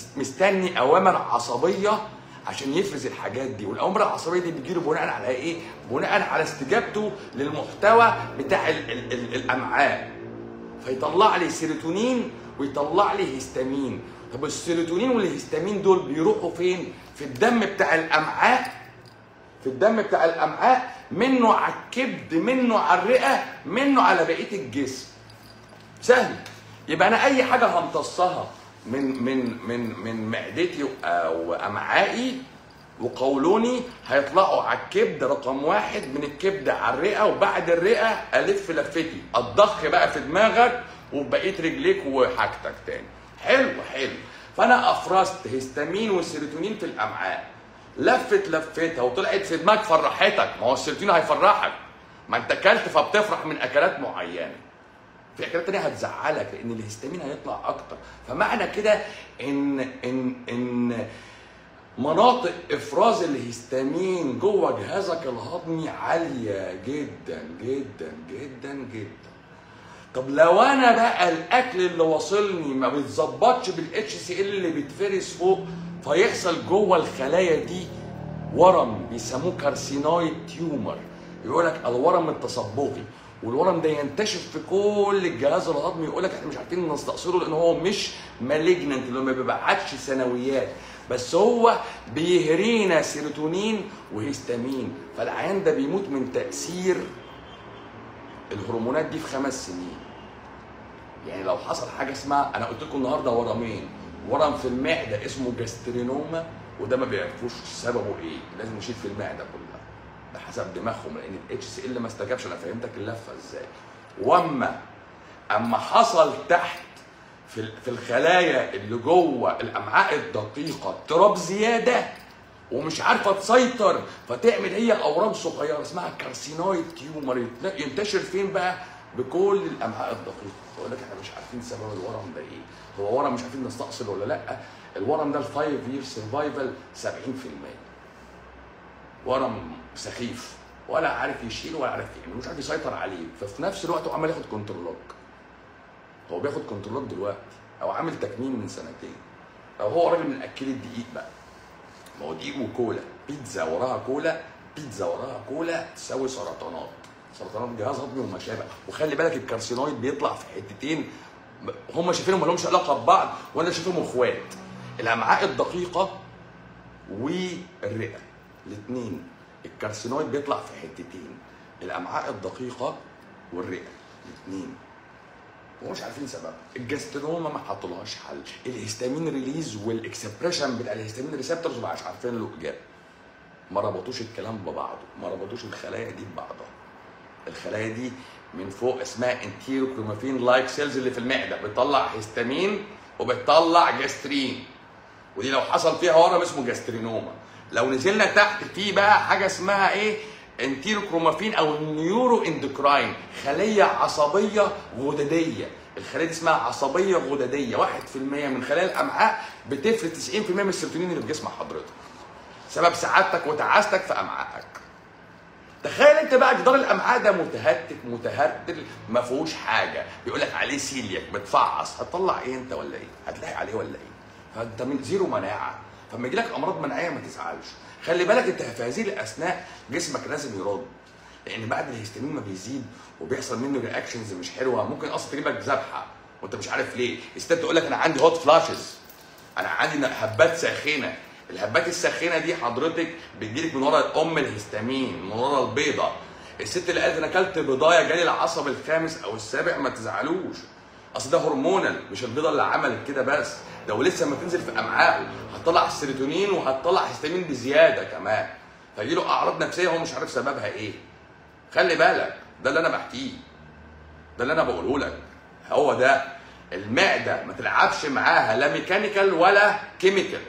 مستني اوامر عصبيه عشان يفرز الحاجات دي والاوامر العصبيه دي بتجيله بناء على ايه بناء على استجابته للمحتوى بتاع ال ال ال الامعاء فيطلع لي سيروتونين ويطلع لي هيستامين طب السيروتونين والهيستامين دول بيروحوا فين في الدم بتاع الامعاء في الدم بتاع الامعاء منه على الكبد منه على الرئه منه على بقيه الجسم سهل يبقى انا اي حاجه همتصها من من من من معدتي او امعائي وقولوني هيطلعوا على الكبد رقم واحد من الكبد على الرئه وبعد الرئه الف لفتي الضخ بقى في دماغك وفي بقيه رجليك وحاجتك تاني حلو حلو فانا افرزت هيستامين وسيروتونين في الامعاء لفت لفتها وطلعت في دماغك فرحتك ما هو السيروتونين هيفرحك ما انت اكلت فبتفرح من اكلات معينه في اكلات تانية هتزعلك لان الهستامين هيطلع اكتر فمعنى كده ان ان ان مناطق افراز الهستامين جوه جهازك الهضمي عاليه جدا جدا جدا جدا طب لو انا بقى الاكل اللي واصلني ما بيتظبطش بالاتش سي ال اللي بيتفرز فوق فيحصل جوه الخلايا دي ورم بيسموه كارسينويد تيومر يقول لك الورم التصبغي والورم ده ينتشر في كل الجهاز الهضمي يقول لك احنا مش عارفين نستأصله لان هو مش مالجننت اللي ما بيبعتش ثانويات بس هو بيهرينا سيروتونين وهيستامين فالعيان ده بيموت من تأثير الهرمونات دي في خمس سنين يعني لو حصل حاجه اسمها انا قلت لكم النهارده ورمين ورم في المعده اسمه جاسترينوما وده ما بيعرفوش سببه ايه لازم نشيل في المعده كلها ده حسب دماغهم لان الاتش سي ال ما استجابش انا فهمتك اللفه ازاي واما اما حصل تحت في ال- في الخلايا اللي جوه الامعاء الدقيقه اضطراب زياده ومش عارفه تسيطر فتعمل هي اورام صغيره اسمها كارسينويد تيومر يتن- ينتشر فين بقى؟ بكل الامعاء الدقيقه يقول لك احنا مش عارفين سبب الورم ده ايه هو ورم مش عارفين نستأصل ولا لا الورم ده الفايف يير سرفايفل 70% ورم سخيف ولا عارف يشيل ولا عارف يعمل مش عارف يسيطر عليه ففي نفس الوقت هو عمال ياخد كنترولات هو بياخد كنترولات دلوقتي او عامل تكميم من سنتين او هو راجل من اكل الدقيق بقى ما هو دقيق وكولا بيتزا وراها كولا بيتزا وراها كولا تساوي سرطانات سرطانات جهاز هضمي وما شابه وخلي بالك الكارسينويد بيطلع في حتتين هم شايفينهم مالهمش علاقه ببعض وانا شايفهم اخوات الامعاء الدقيقه والرئه الاثنين الكارسينويد بيطلع في حتتين الامعاء الدقيقه والرئه الاثنين ومش عارفين سبب الجاسترونوما ما حطولهاش حل الهستامين ريليز والاكسبريشن بتاع الهستامين ريسبتورز ما بقاش عارفين له اجابه ما ربطوش الكلام ببعضه ما ربطوش الخلايا دي ببعضها الخلايا دي من فوق اسمها انتيرو كرومافين لايك سيلز اللي في المعده بتطلع هستامين وبتطلع جاسترين ودي لو حصل فيها ورم اسمه جاسترينوما لو نزلنا تحت في بقى حاجه اسمها ايه انتيرو كرومافين او النيورو اندوكراين خليه عصبيه غدديه الخليه دي اسمها عصبيه غدديه 1% من خلايا الامعاء بتفرز 90% من السيروتونين اللي في جسم حضرتك سبب سعادتك وتعاستك في امعائك تخيل انت بقى جدار الامعاء ده متهتك متهرتل ما فيهوش حاجه بيقول لك عليه سيلياك بتفعص هتطلع ايه انت ولا ايه؟ هتلاقي عليه ولا ايه؟ فانت من زيرو مناعه فلما يجي لك امراض مناعيه ما تزعلش خلي بالك انت في هذه الاثناء جسمك لازم يرد لان بعد الهستامين ما بيزيد وبيحصل منه رياكشنز مش حلوه ممكن اصلا تجيبك ذبحه وانت مش عارف ليه الستات تقول لك انا عندي هوت فلاشز انا عندي هبات ساخنه الهبات الساخنه دي حضرتك بتجيلك من ورا ام الهستامين من ورا البيضه الست اللي قالت انا اكلت بضايه جالي العصب الخامس او السابع ما تزعلوش اصل ده هرمونال مش البيضه اللي عملت كده بس ده ولسه لما تنزل في امعائه هتطلع السيروتونين وهتطلع هستامين بزياده كمان فيجي له اعراض نفسيه هو مش عارف سببها ايه خلي بالك ده اللي انا بحكيه ده اللي انا بقوله لك هو ده المعده ما تلعبش معاها لا ميكانيكال ولا كيميكال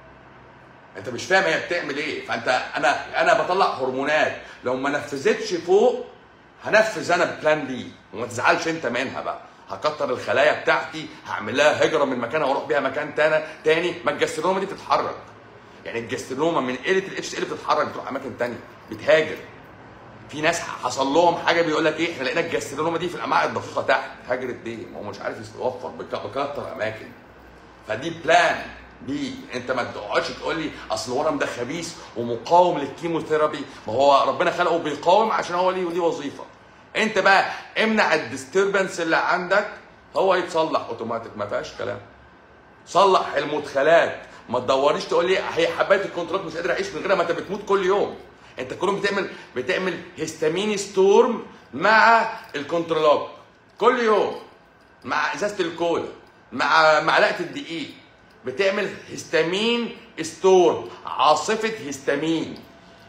انت مش فاهم هي بتعمل ايه فانت انا انا بطلع هرمونات لو ما نفذتش فوق هنفذ انا بلان بي وما تزعلش انت منها بقى هكتر الخلايا بتاعتي هعمل لها هجره من مكانها واروح بيها مكان تاني تاني ما الجسترونوما دي بتتحرك يعني الجسترونوما من قله الاتش ال بتتحرك بتروح اماكن تانية بتهاجر في ناس حصل لهم حاجه بيقول لك ايه احنا لقينا الجسترونوما دي في الامعاء الدقيقه تحت هاجرت ليه؟ ما هو مش عارف يوفر بك- بكتر اماكن فدي بلان بي انت ما تقعدش تقول لي اصل الورم ده خبيث ومقاوم للكيموثيرابي ما هو ربنا خلقه بيقاوم عشان هو ليه ليه وظيفه انت بقى امنع الديستربنس اللي عندك هو يتصلح اوتوماتيك ما فيهاش كلام صلح المدخلات ما تدوريش تقول لي هي حبايه الكنترول مش قادر اعيش من غيرها ما انت بتموت كل يوم انت كل يوم بتعمل بتعمل هيستامين ستورم مع الكنترولات كل يوم مع ازازه الكولا مع معلقه الدقيق بتعمل هيستامين ستورم عاصفه هيستامين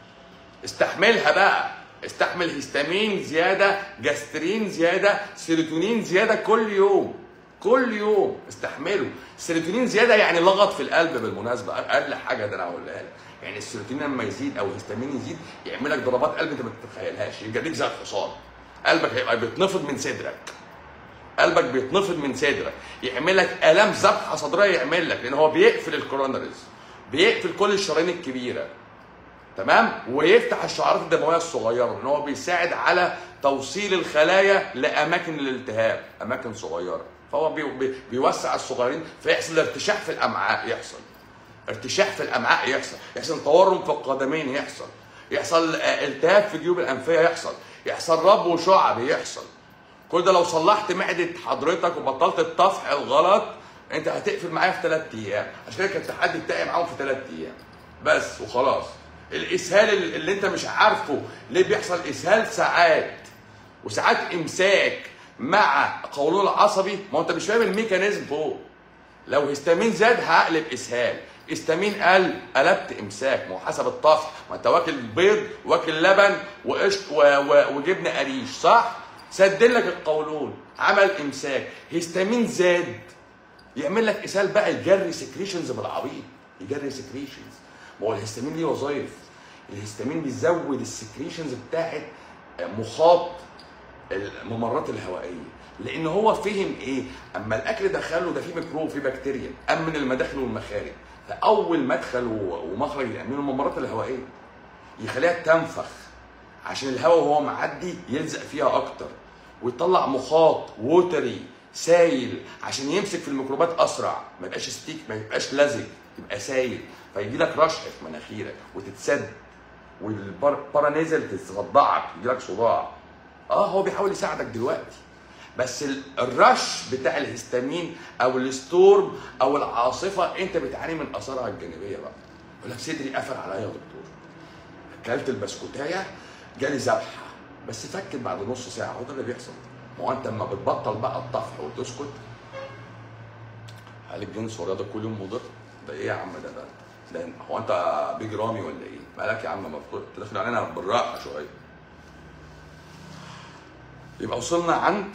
استحملها بقى استحمل هيستامين زياده جاسترين زياده سيروتونين زياده كل يوم كل يوم استحمله سيروتونين زياده يعني لغط في القلب بالمناسبه اقل حاجه ده انا هقولها لك يعني السيروتونين لما يزيد او الهيستامين يزيد يعمل لك ضربات قلب انت ما تتخيلهاش يجريك زي الحصان قلبك هيبقى بيتنفض من صدرك قلبك بيتنفض من صدرك يعمل لك الام ذبحه صدريه يعمل لك لان هو بيقفل الكورونريز بيقفل كل الشرايين الكبيره تمام ويفتح الشعرات الدمويه الصغيره ان هو بيساعد على توصيل الخلايا لاماكن الالتهاب اماكن صغيره فهو بي بي بيوسع الصغيرين فيحصل ارتشاح في الامعاء يحصل ارتشاح في الامعاء يحصل يحصل تورم في القدمين يحصل يحصل آه، التهاب في الجيوب الانفيه يحصل يحصل ربو شعبي يحصل كل ده لو صلحت معده حضرتك وبطلت الطفح الغلط انت هتقفل معايا في ثلاث ايام عشان كده كان التحدي بتاعي معاهم في ثلاث ايام بس وخلاص الاسهال اللي اللي انت مش عارفه ليه بيحصل اسهال ساعات وساعات امساك مع قولون العصبي ما هو انت مش فاهم الميكانيزم فوق لو هيستامين زاد هقلب اسهال استامين قل قلبت امساك ما هو حسب الطفح ما انت واكل بيض واكل لبن وقشط و- و- وجبنه قريش صح سدل لك القولون عمل امساك هيستامين زاد يعمل لك اسهال بقى يجري سكريشنز بالعبيط يجري سكريشنز ما هو الهستامين ليه وظايف الهستامين بيزود السكريشنز بتاعت مخاط الممرات الهوائيه لان هو فهم ايه اما الاكل دخله ده فيه ميكروب فيه بكتيريا امن المداخل والمخارج فاول مدخل و- ومخرج يامنوا الممرات الهوائيه يخليها تنفخ عشان الهواء وهو معدي يلزق فيها اكتر ويطلع مخاط ووتري سايل عشان يمسك في الميكروبات اسرع ما يبقاش ستيك ما يبقاش لزج يبقى سايل فيجي لك رشح في مناخيرك وتتسد والبارانيزل تصدعك يجي لك صداع اه هو بيحاول يساعدك دلوقتي بس ال- الرش بتاع الهستامين او الستورم او العاصفه انت بتعاني من اثارها الجانبيه بقى يقول لك صدري قفل عليا يا دكتور اكلت البسكوتايه جالي ذبحه بس فكت بعد نص ساعه هو ده اللي بيحصل ما هو انت لما بتبطل بقى الطفح وتسكت هل الجنس والرياضه كل يوم مضر؟ ده ايه يا عم ده ده ده هو انت بيج رامي ولا ايه؟ مالك يا عم مفتوح تدخل علينا بالراحه شويه يبقى وصلنا عند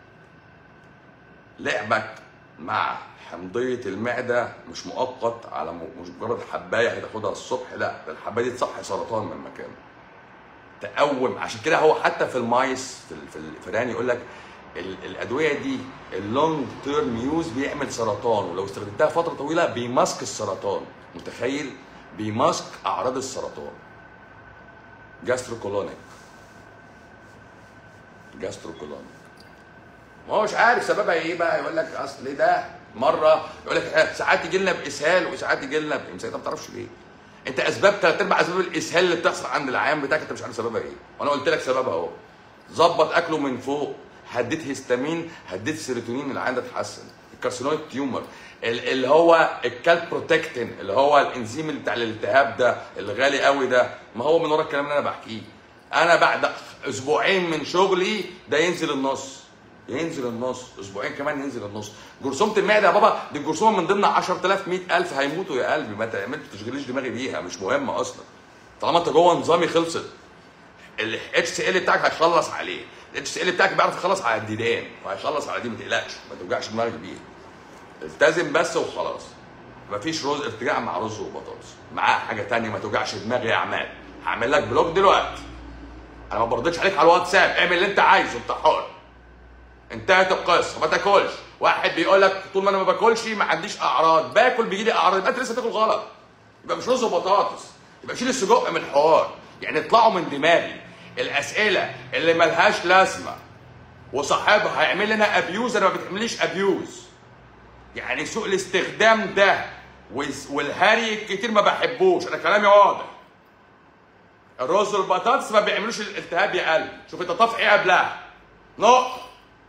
لعبك مع حمضية المعدة مش مؤقت على م- مش مجرد حباية هتاخدها الصبح لا ده الحباية دي تصحي سرطان من مكانه تقوم عشان كده هو حتى في المايس في ال- في الفئران يقول لك ال- الادويه دي اللونج تيرم يوز بيعمل سرطان ولو استخدمتها فتره طويله بيماسك السرطان متخيل بيماسك اعراض السرطان جاستروكولونيك جاستروكولونيك ما هو مش عارف سببها ايه بقى يقول لك اصل ده مره يقول لك إحنا ساعات يجي لنا باسهال وساعات يجي لنا بامساك انت ما بتعرفش ليه انت اسباب ثلاث ارباع اسباب الاسهال اللي بتحصل عند العيان بتاعك انت مش عارف سببها ايه وانا قلت لك سببها اهو ظبط اكله من فوق هديت هيستامين هديت سيروتونين العيان ده اتحسن الكارسينويد تيومر ال- اللي هو الكالب بروتكتين اللي هو الانزيم اللي بتاع الالتهاب ده الغالي قوي ده ما هو من ورا الكلام اللي انا بحكيه انا بعد اسبوعين من شغلي ده ينزل النص ينزل النص اسبوعين كمان ينزل النص جرثومه المعده يا بابا دي الجرثومه من ضمن 10000 100000 هيموتوا يا قلبي ما تعملش تشغليش دماغي بيها مش مهمه اصلا طالما انت جوه نظامي خلصت الاتش سي ال بتاعك هيخلص عليه الاتش سي ال بتاعك بيعرف يخلص على الديدان فهيخلص على دي ما تقلقش ما توجعش دماغك بيها التزم بس وخلاص مفيش رز ارتجاع مع رز وبطاطس معاه حاجه تانية ما توجعش دماغي يا عماد هعمل لك بلوك دلوقتي انا ما برضيتش عليك على الواتساب اعمل اللي انت عايزه انت حر انتهت القصه ما تاكلش واحد بيقول لك طول ما انا ما باكلش ما عنديش اعراض باكل بيجي لي اعراض يبقى انت لسه بتاكل غلط يبقى مش رز وبطاطس يبقى شيل السجق من الحوار يعني اطلعوا من دماغي الاسئله اللي ملهاش لازمه وصاحبها هيعمل لنا ابيوز انا ما بتعمليش ابيوز يعني سوء الاستخدام ده والس- والهري الكتير ما بحبوش انا كلامي واضح الرز والبطاطس ما بيعملوش الالتهاب يا قلب شوف انت طافح ايه قبلها نقطه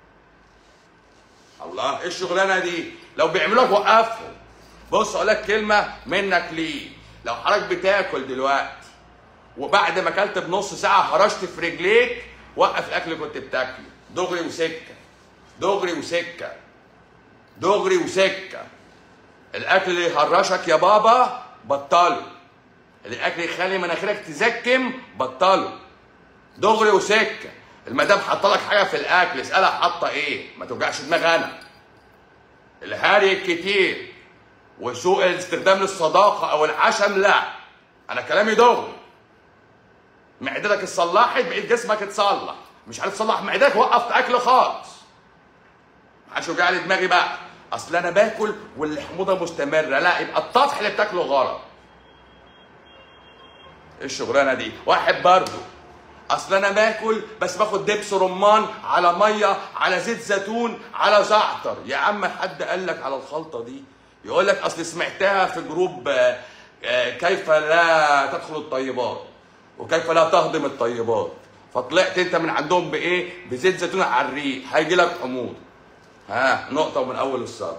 الله ايه الشغلانه دي لو بيعملوها وقفهم بص اقول لك كلمه منك ليه لو حضرتك بتاكل دلوقتي وبعد ما اكلت بنص ساعه هرشت في رجليك وقف الاكل اللي كنت بتاكله دغري وسكه دغري وسكه دغري وسكه الاكل اللي يهرشك يا بابا بطله الاكل يخلي مناخيرك تزكم بطله دغري وسكه المدام حاطه لك حاجه في الاكل اسالها حاطه ايه ما توجعش دماغ انا الهري الكتير وسوء الاستخدام للصداقه او العشم لا انا كلامي دغري معدتك اتصلحت بقيت جسمك اتصلح مش عارف تصلح معدتك وقف اكل خالص محدش يوجع لي دماغي بقى اصل انا باكل والحموضه مستمره لا يبقى الطفح اللي بتاكله غلط ايه الشغلانه دي واحد برضه اصل انا باكل بس باخد دبس رمان على ميه على زيت زيتون على زعتر يا عم حد قال لك على الخلطه دي يقول لك اصل سمعتها في جروب آه، آه، كيف لا تدخل الطيبات وكيف لا تهضم الطيبات فطلعت انت من عندهم بايه بزيت زيتون على الريق هيجي لك حموضه ها نقطه من اول السطر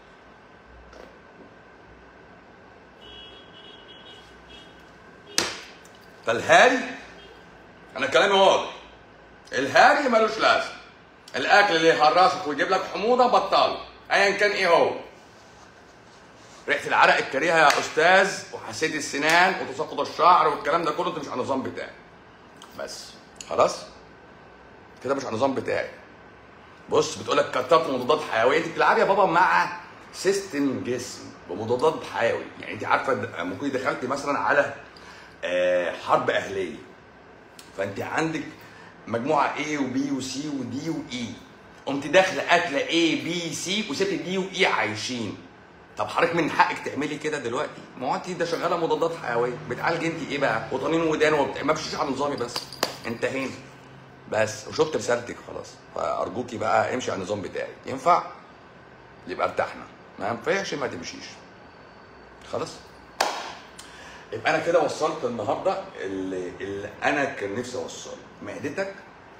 فالهاري انا كلامي واضح الهاري ملوش لازمه الاكل اللي يهرشك ويجيب لك حموضه بطله ايا كان ايه هو ريحه العرق الكريهه يا استاذ وحسيت السنان وتساقط الشعر والكلام ده كله انت مش على النظام بتاعي بس خلاص كده مش على النظام بتاعي بص بتقول لك كترت مضادات حيويه انت بتلعبي يا بابا مع سيستم جسم بمضادات حيوي يعني انت عارفه د- ممكن دخلتي مثلا على آه، حرب اهليه فانت عندك مجموعه A وبي وسي ودي واي قمت داخله قاتله A B C وسبت دي واي عايشين طب حضرتك من حقك تعملي كده دلوقتي ما هو انت ده شغاله مضادات حيويه بتعالجي انت ايه بقى وطنين ودان وبت... ما بتمشيش على نظامي بس انتهينا بس وشفت رسالتك خلاص فارجوكي بقى امشي على النظام بتاعي ينفع يبقى ارتحنا ما ينفعش ما تمشيش خلاص يبقى انا كده وصلت النهارده اللي, اللي انا كان نفسي اوصله معدتك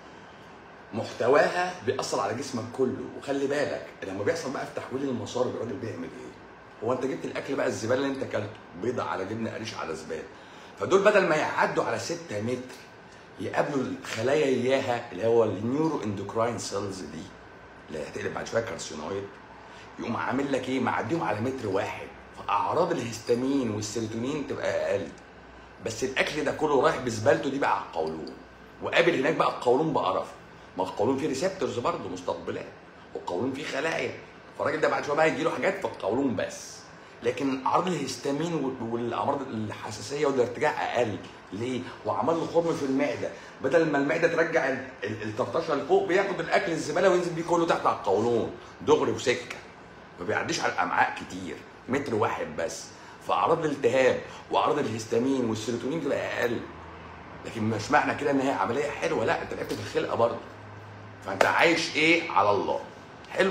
محتواها بيأثر على جسمك كله وخلي بالك لما بيحصل بقى في تحويل المسار الراجل بيعمل ايه؟ هو انت جبت الاكل بقى الزباله اللي انت اكلته بيضه على جبنه قريش على زباله فدول بدل ما يعدوا على 6 متر يقابلوا الخلايا اياها اللي هو النيورو اندوكراين سيلز دي اللي هتقلب بعد شويه كارسينويد يقوم عامل لك ايه معديهم على متر واحد فاعراض الهستامين والسيروتونين تبقى اقل بس الاكل ده كله رايح بزبالته دي بقى على القولون وقابل هناك بقى القولون بقرف ما القولون فيه ريسبتورز برضه مستقبلات والقولون فيه خلايا فالراجل ده بعد شويه بقى يجي له حاجات في القولون بس لكن اعراض الهستامين وال- والاعراض الحساسيه والارتجاع اقل ليه؟ وعمل له خرم في المعده بدل ما المعده ترجع ال- ال- الطرطشه لفوق بياخد الاكل الزباله وينزل بيه كله تحت على القولون دغري وسكه ما بيعديش على الامعاء كتير متر واحد بس فاعراض الالتهاب واعراض الهستامين والسيروتونين بتبقى اقل لكن مش معنى كده ان هي عمليه حلوه لا انت لعبت في الخلقه برضه فانت عايش ايه على الله حلو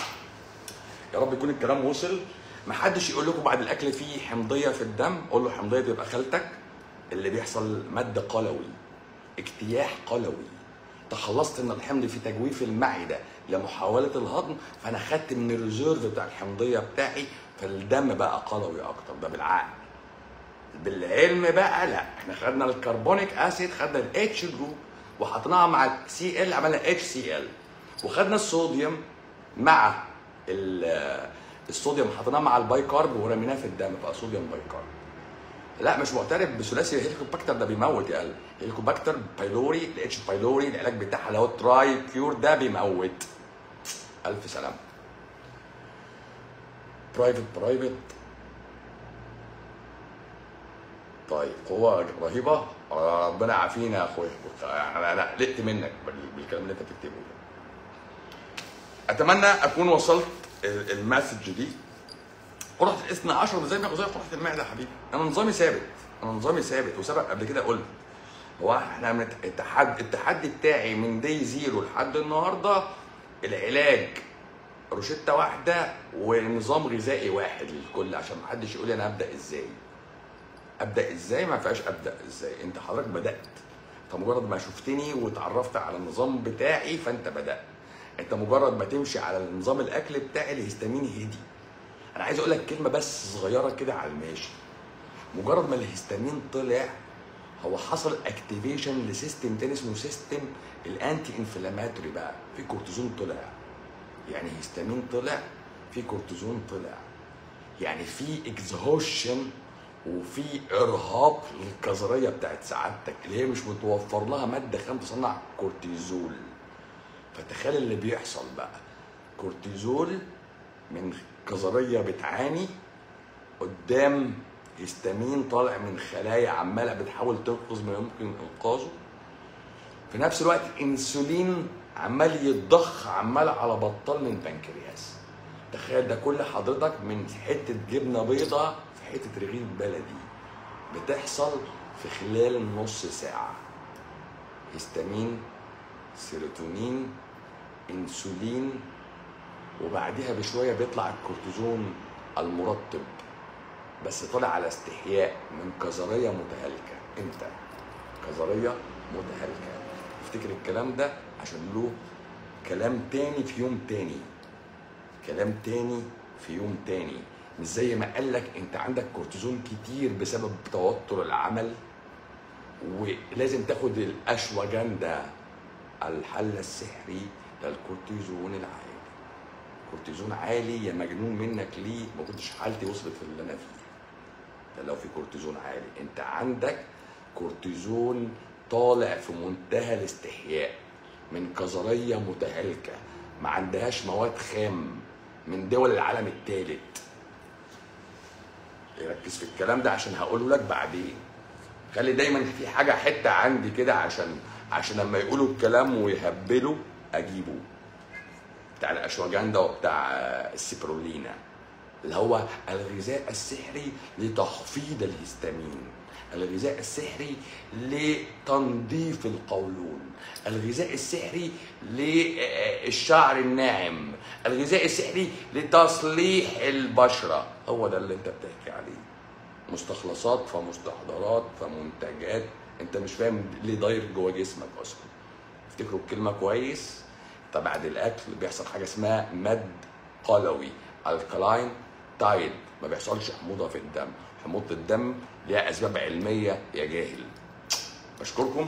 يا رب يكون الكلام وصل محدش يقول لكم بعد الاكل فيه حمضيه في الدم قول له حمضيه تبقى خالتك اللي بيحصل مد قلوي اجتياح قلوي تخلصت من الحمض في تجويف المعده لمحاوله الهضم فانا خدت من الريزيرف بتاع الحمضيه بتاعي فالدم بقى قلوي اكتر ده بالعقل بالعلم بقى لا احنا خدنا الكربونيك اسيد خدنا الاتش جروب وحطيناها مع السي ال عملنا اتش سي ال وخدنا الصوديوم مع ال- الصوديوم حطيناه مع الباي كارب ورميناه في الدم بقى صوديوم باي كارب لا مش معترف بثلاثي الهيليكوباكتر ده بيموت يا قلب الهيليكوباكتر بايلوري الاتش بايلوري العلاج بتاعها اللي هو تراي كيور ده بيموت الف سلامه برايفت برايفت طيب قوة رهيبة آه، ربنا يعافينا يا اخويا انا انا قلقت منك بال- بالكلام اللي انت بتكتبه ده اتمنى اكون وصلت ال- المسج دي قرحة الاثنى عشر زي ما زي قرحة المعدة يا حبيبي انا نظامي ثابت انا نظامي ثابت وسبق قبل كده قلت هو احنا من الت- التحدي التحدي بتاعي من دي زيرو لحد النهارده العلاج روشتة واحدة ونظام غذائي واحد للكل عشان محدش يقول لي انا ابدا ازاي ابدا ازاي ما فيهاش ابدا ازاي انت حضرتك بدات انت مجرد ما شفتني واتعرفت على النظام بتاعي فانت بدات انت مجرد ما تمشي على نظام الاكل بتاعي الهستامين هدي انا عايز اقول لك كلمه بس صغيره كده على الماشي مجرد ما الهستامين طلع هو حصل اكتيفيشن لسيستم تاني اسمه سيستم الانتي انفلاماتوري بقى في كورتيزون طلع يعني هستامين طلع في كورتيزون طلع يعني في اكزهوشن وفي ارهاق للكظريه بتاعت سعادتك اللي هي مش متوفر لها ماده خام تصنع كورتيزول فتخيل اللي بيحصل بقى كورتيزول من كظريه بتعاني قدام هستامين طالع من خلايا عماله بتحاول تنقذ ما يمكن انقاذه في نفس الوقت انسولين عمال يتضخ عمال على بطال من بنكرياس تخيل ده كل حضرتك من حته جبنه بيضه في حته رغيف بلدي بتحصل في خلال نص ساعه هستامين سيروتونين انسولين وبعديها بشويه بيطلع الكورتيزون المرطب بس طلع على استحياء من كظريه متهالكه امتى كظريه متهالكه افتكر الكلام ده عشان له كلام تاني في يوم تاني كلام تاني في يوم تاني مش زي ما قال لك انت عندك كورتيزون كتير بسبب توتر العمل ولازم تاخد الاشواجندا الحل السحري للكورتيزون العالي كورتيزون عالي يا مجنون منك ليه ما كنتش حالتي وصلت في اللي انا فيه ده لو في كورتيزون عالي انت عندك كورتيزون طالع في منتهى الاستحياء من كظريه متهالكه ما عندهاش مواد خام من دول العالم الثالث ركز في الكلام ده عشان هقوله لك بعدين خلي دايما في حاجه حته عندي كده عشان عشان لما يقولوا الكلام ويهبلوا اجيبه بتاع الاشواجندا وبتاع السيبرولينا اللي هو الغذاء السحري لتخفيض الهستامين الغذاء السحري لتنظيف القولون الغذاء السحري للشعر الناعم الغذاء السحري لتصليح البشرة هو ده اللي انت بتحكي عليه مستخلصات فمستحضرات فمنتجات انت مش فاهم ليه داير جوه جسمك اصلا افتكروا الكلمه كويس طب بعد الاكل بيحصل حاجه اسمها مد قلوي الكلاين تايد ما بيحصلش حموضه في الدم حموضه الدم ليها اسباب علميه يا جاهل بشكركم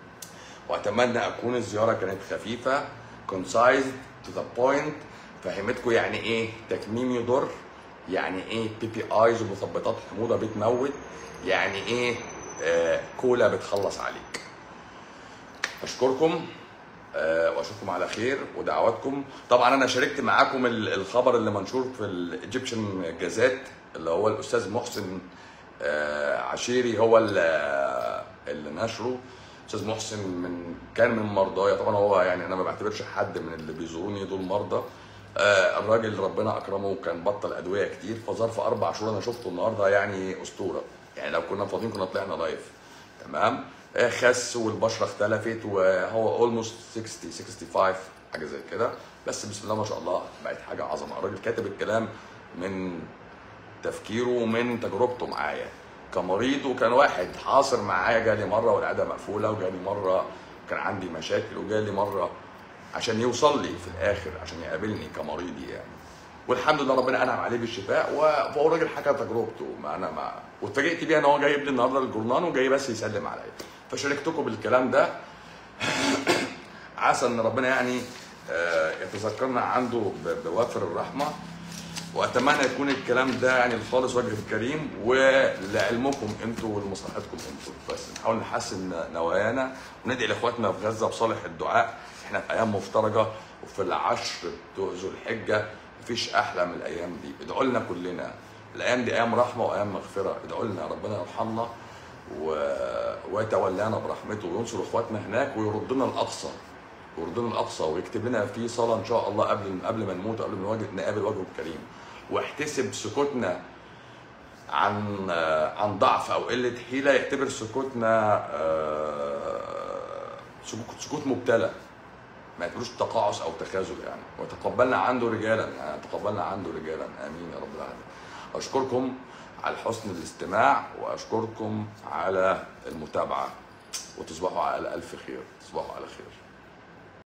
واتمنى اكون الزياره كانت خفيفه كونسايز تو ذا بوينت فهمتكم يعني ايه تكميم يضر يعني ايه بي بي ايز ومثبطات حموضه بتموت يعني ايه آه كولا بتخلص عليك اشكركم آه واشوفكم على خير ودعواتكم طبعا انا شاركت معاكم ال- الخبر اللي منشور في الايجيبشن جازات اللي هو الاستاذ محسن آه عشيري هو اللي, اللي نشره استاذ محسن من كان من مرضايا طبعا هو يعني انا ما بعتبرش حد من اللي بيزوروني دول مرضى آه الراجل ربنا اكرمه وكان بطل ادويه كتير فظرف اربع شهور انا شفته النهارده يعني اسطوره يعني لو كنا فاضيين كنا طلعنا لايف تمام آه، خس والبشره اختلفت وهو اولموست 60 65 حاجه زي كده بس بسم الله ما شاء الله بقت حاجه عظمه الراجل كاتب الكلام من تفكيره ومن تجربته معايا كمريض وكان واحد حاصر معايا جالي مره والعياده مقفوله وجالي مره كان عندي مشاكل وجالي مره عشان يوصل لي في الاخر عشان يقابلني كمريضي يعني والحمد لله ربنا انعم عليه بالشفاء و- فهو الراجل حكى تجربته ما انا ما واتفاجئت بيها ان هو جايب لي النهارده الجورنال وجاي بس يسلم عليا فشاركتكم بالكلام ده عسى ان ربنا يعني آه، يتذكرنا عنده ب- بوافر الرحمه واتمنى يكون الكلام ده يعني الخالص وجه الكريم ولعلمكم انتوا ولمصلحتكم انتوا بس نحاول نحسن نوايانا وندعي لاخواتنا في غزه بصالح الدعاء احنا في ايام مفترجه وفي العشر بتوع ذو الحجه مفيش احلى من الايام دي ادعوا لنا كلنا الايام دي ايام رحمه وايام مغفره ادعوا لنا ربنا يرحمنا و... ويتولانا برحمته وينصر اخواتنا هناك ويردنا الاقصى ويردنا الاقصى ويكتب لنا فيه صلاه ان شاء الله قبل قبل ما نموت قبل ما نواجه نقابل وجهه الكريم واحتسب سكوتنا عن عن ضعف او قله حيله يعتبر سكوتنا آه، سكوت سكوت مبتلى ما يعتبروش تقاعس او تخاذل يعني وتقبلنا عنده رجالا يعني تقبلنا عنده رجالا امين يا رب العالمين اشكركم على حسن الاستماع واشكركم على المتابعه وتصبحوا على الف خير تصبحوا على خير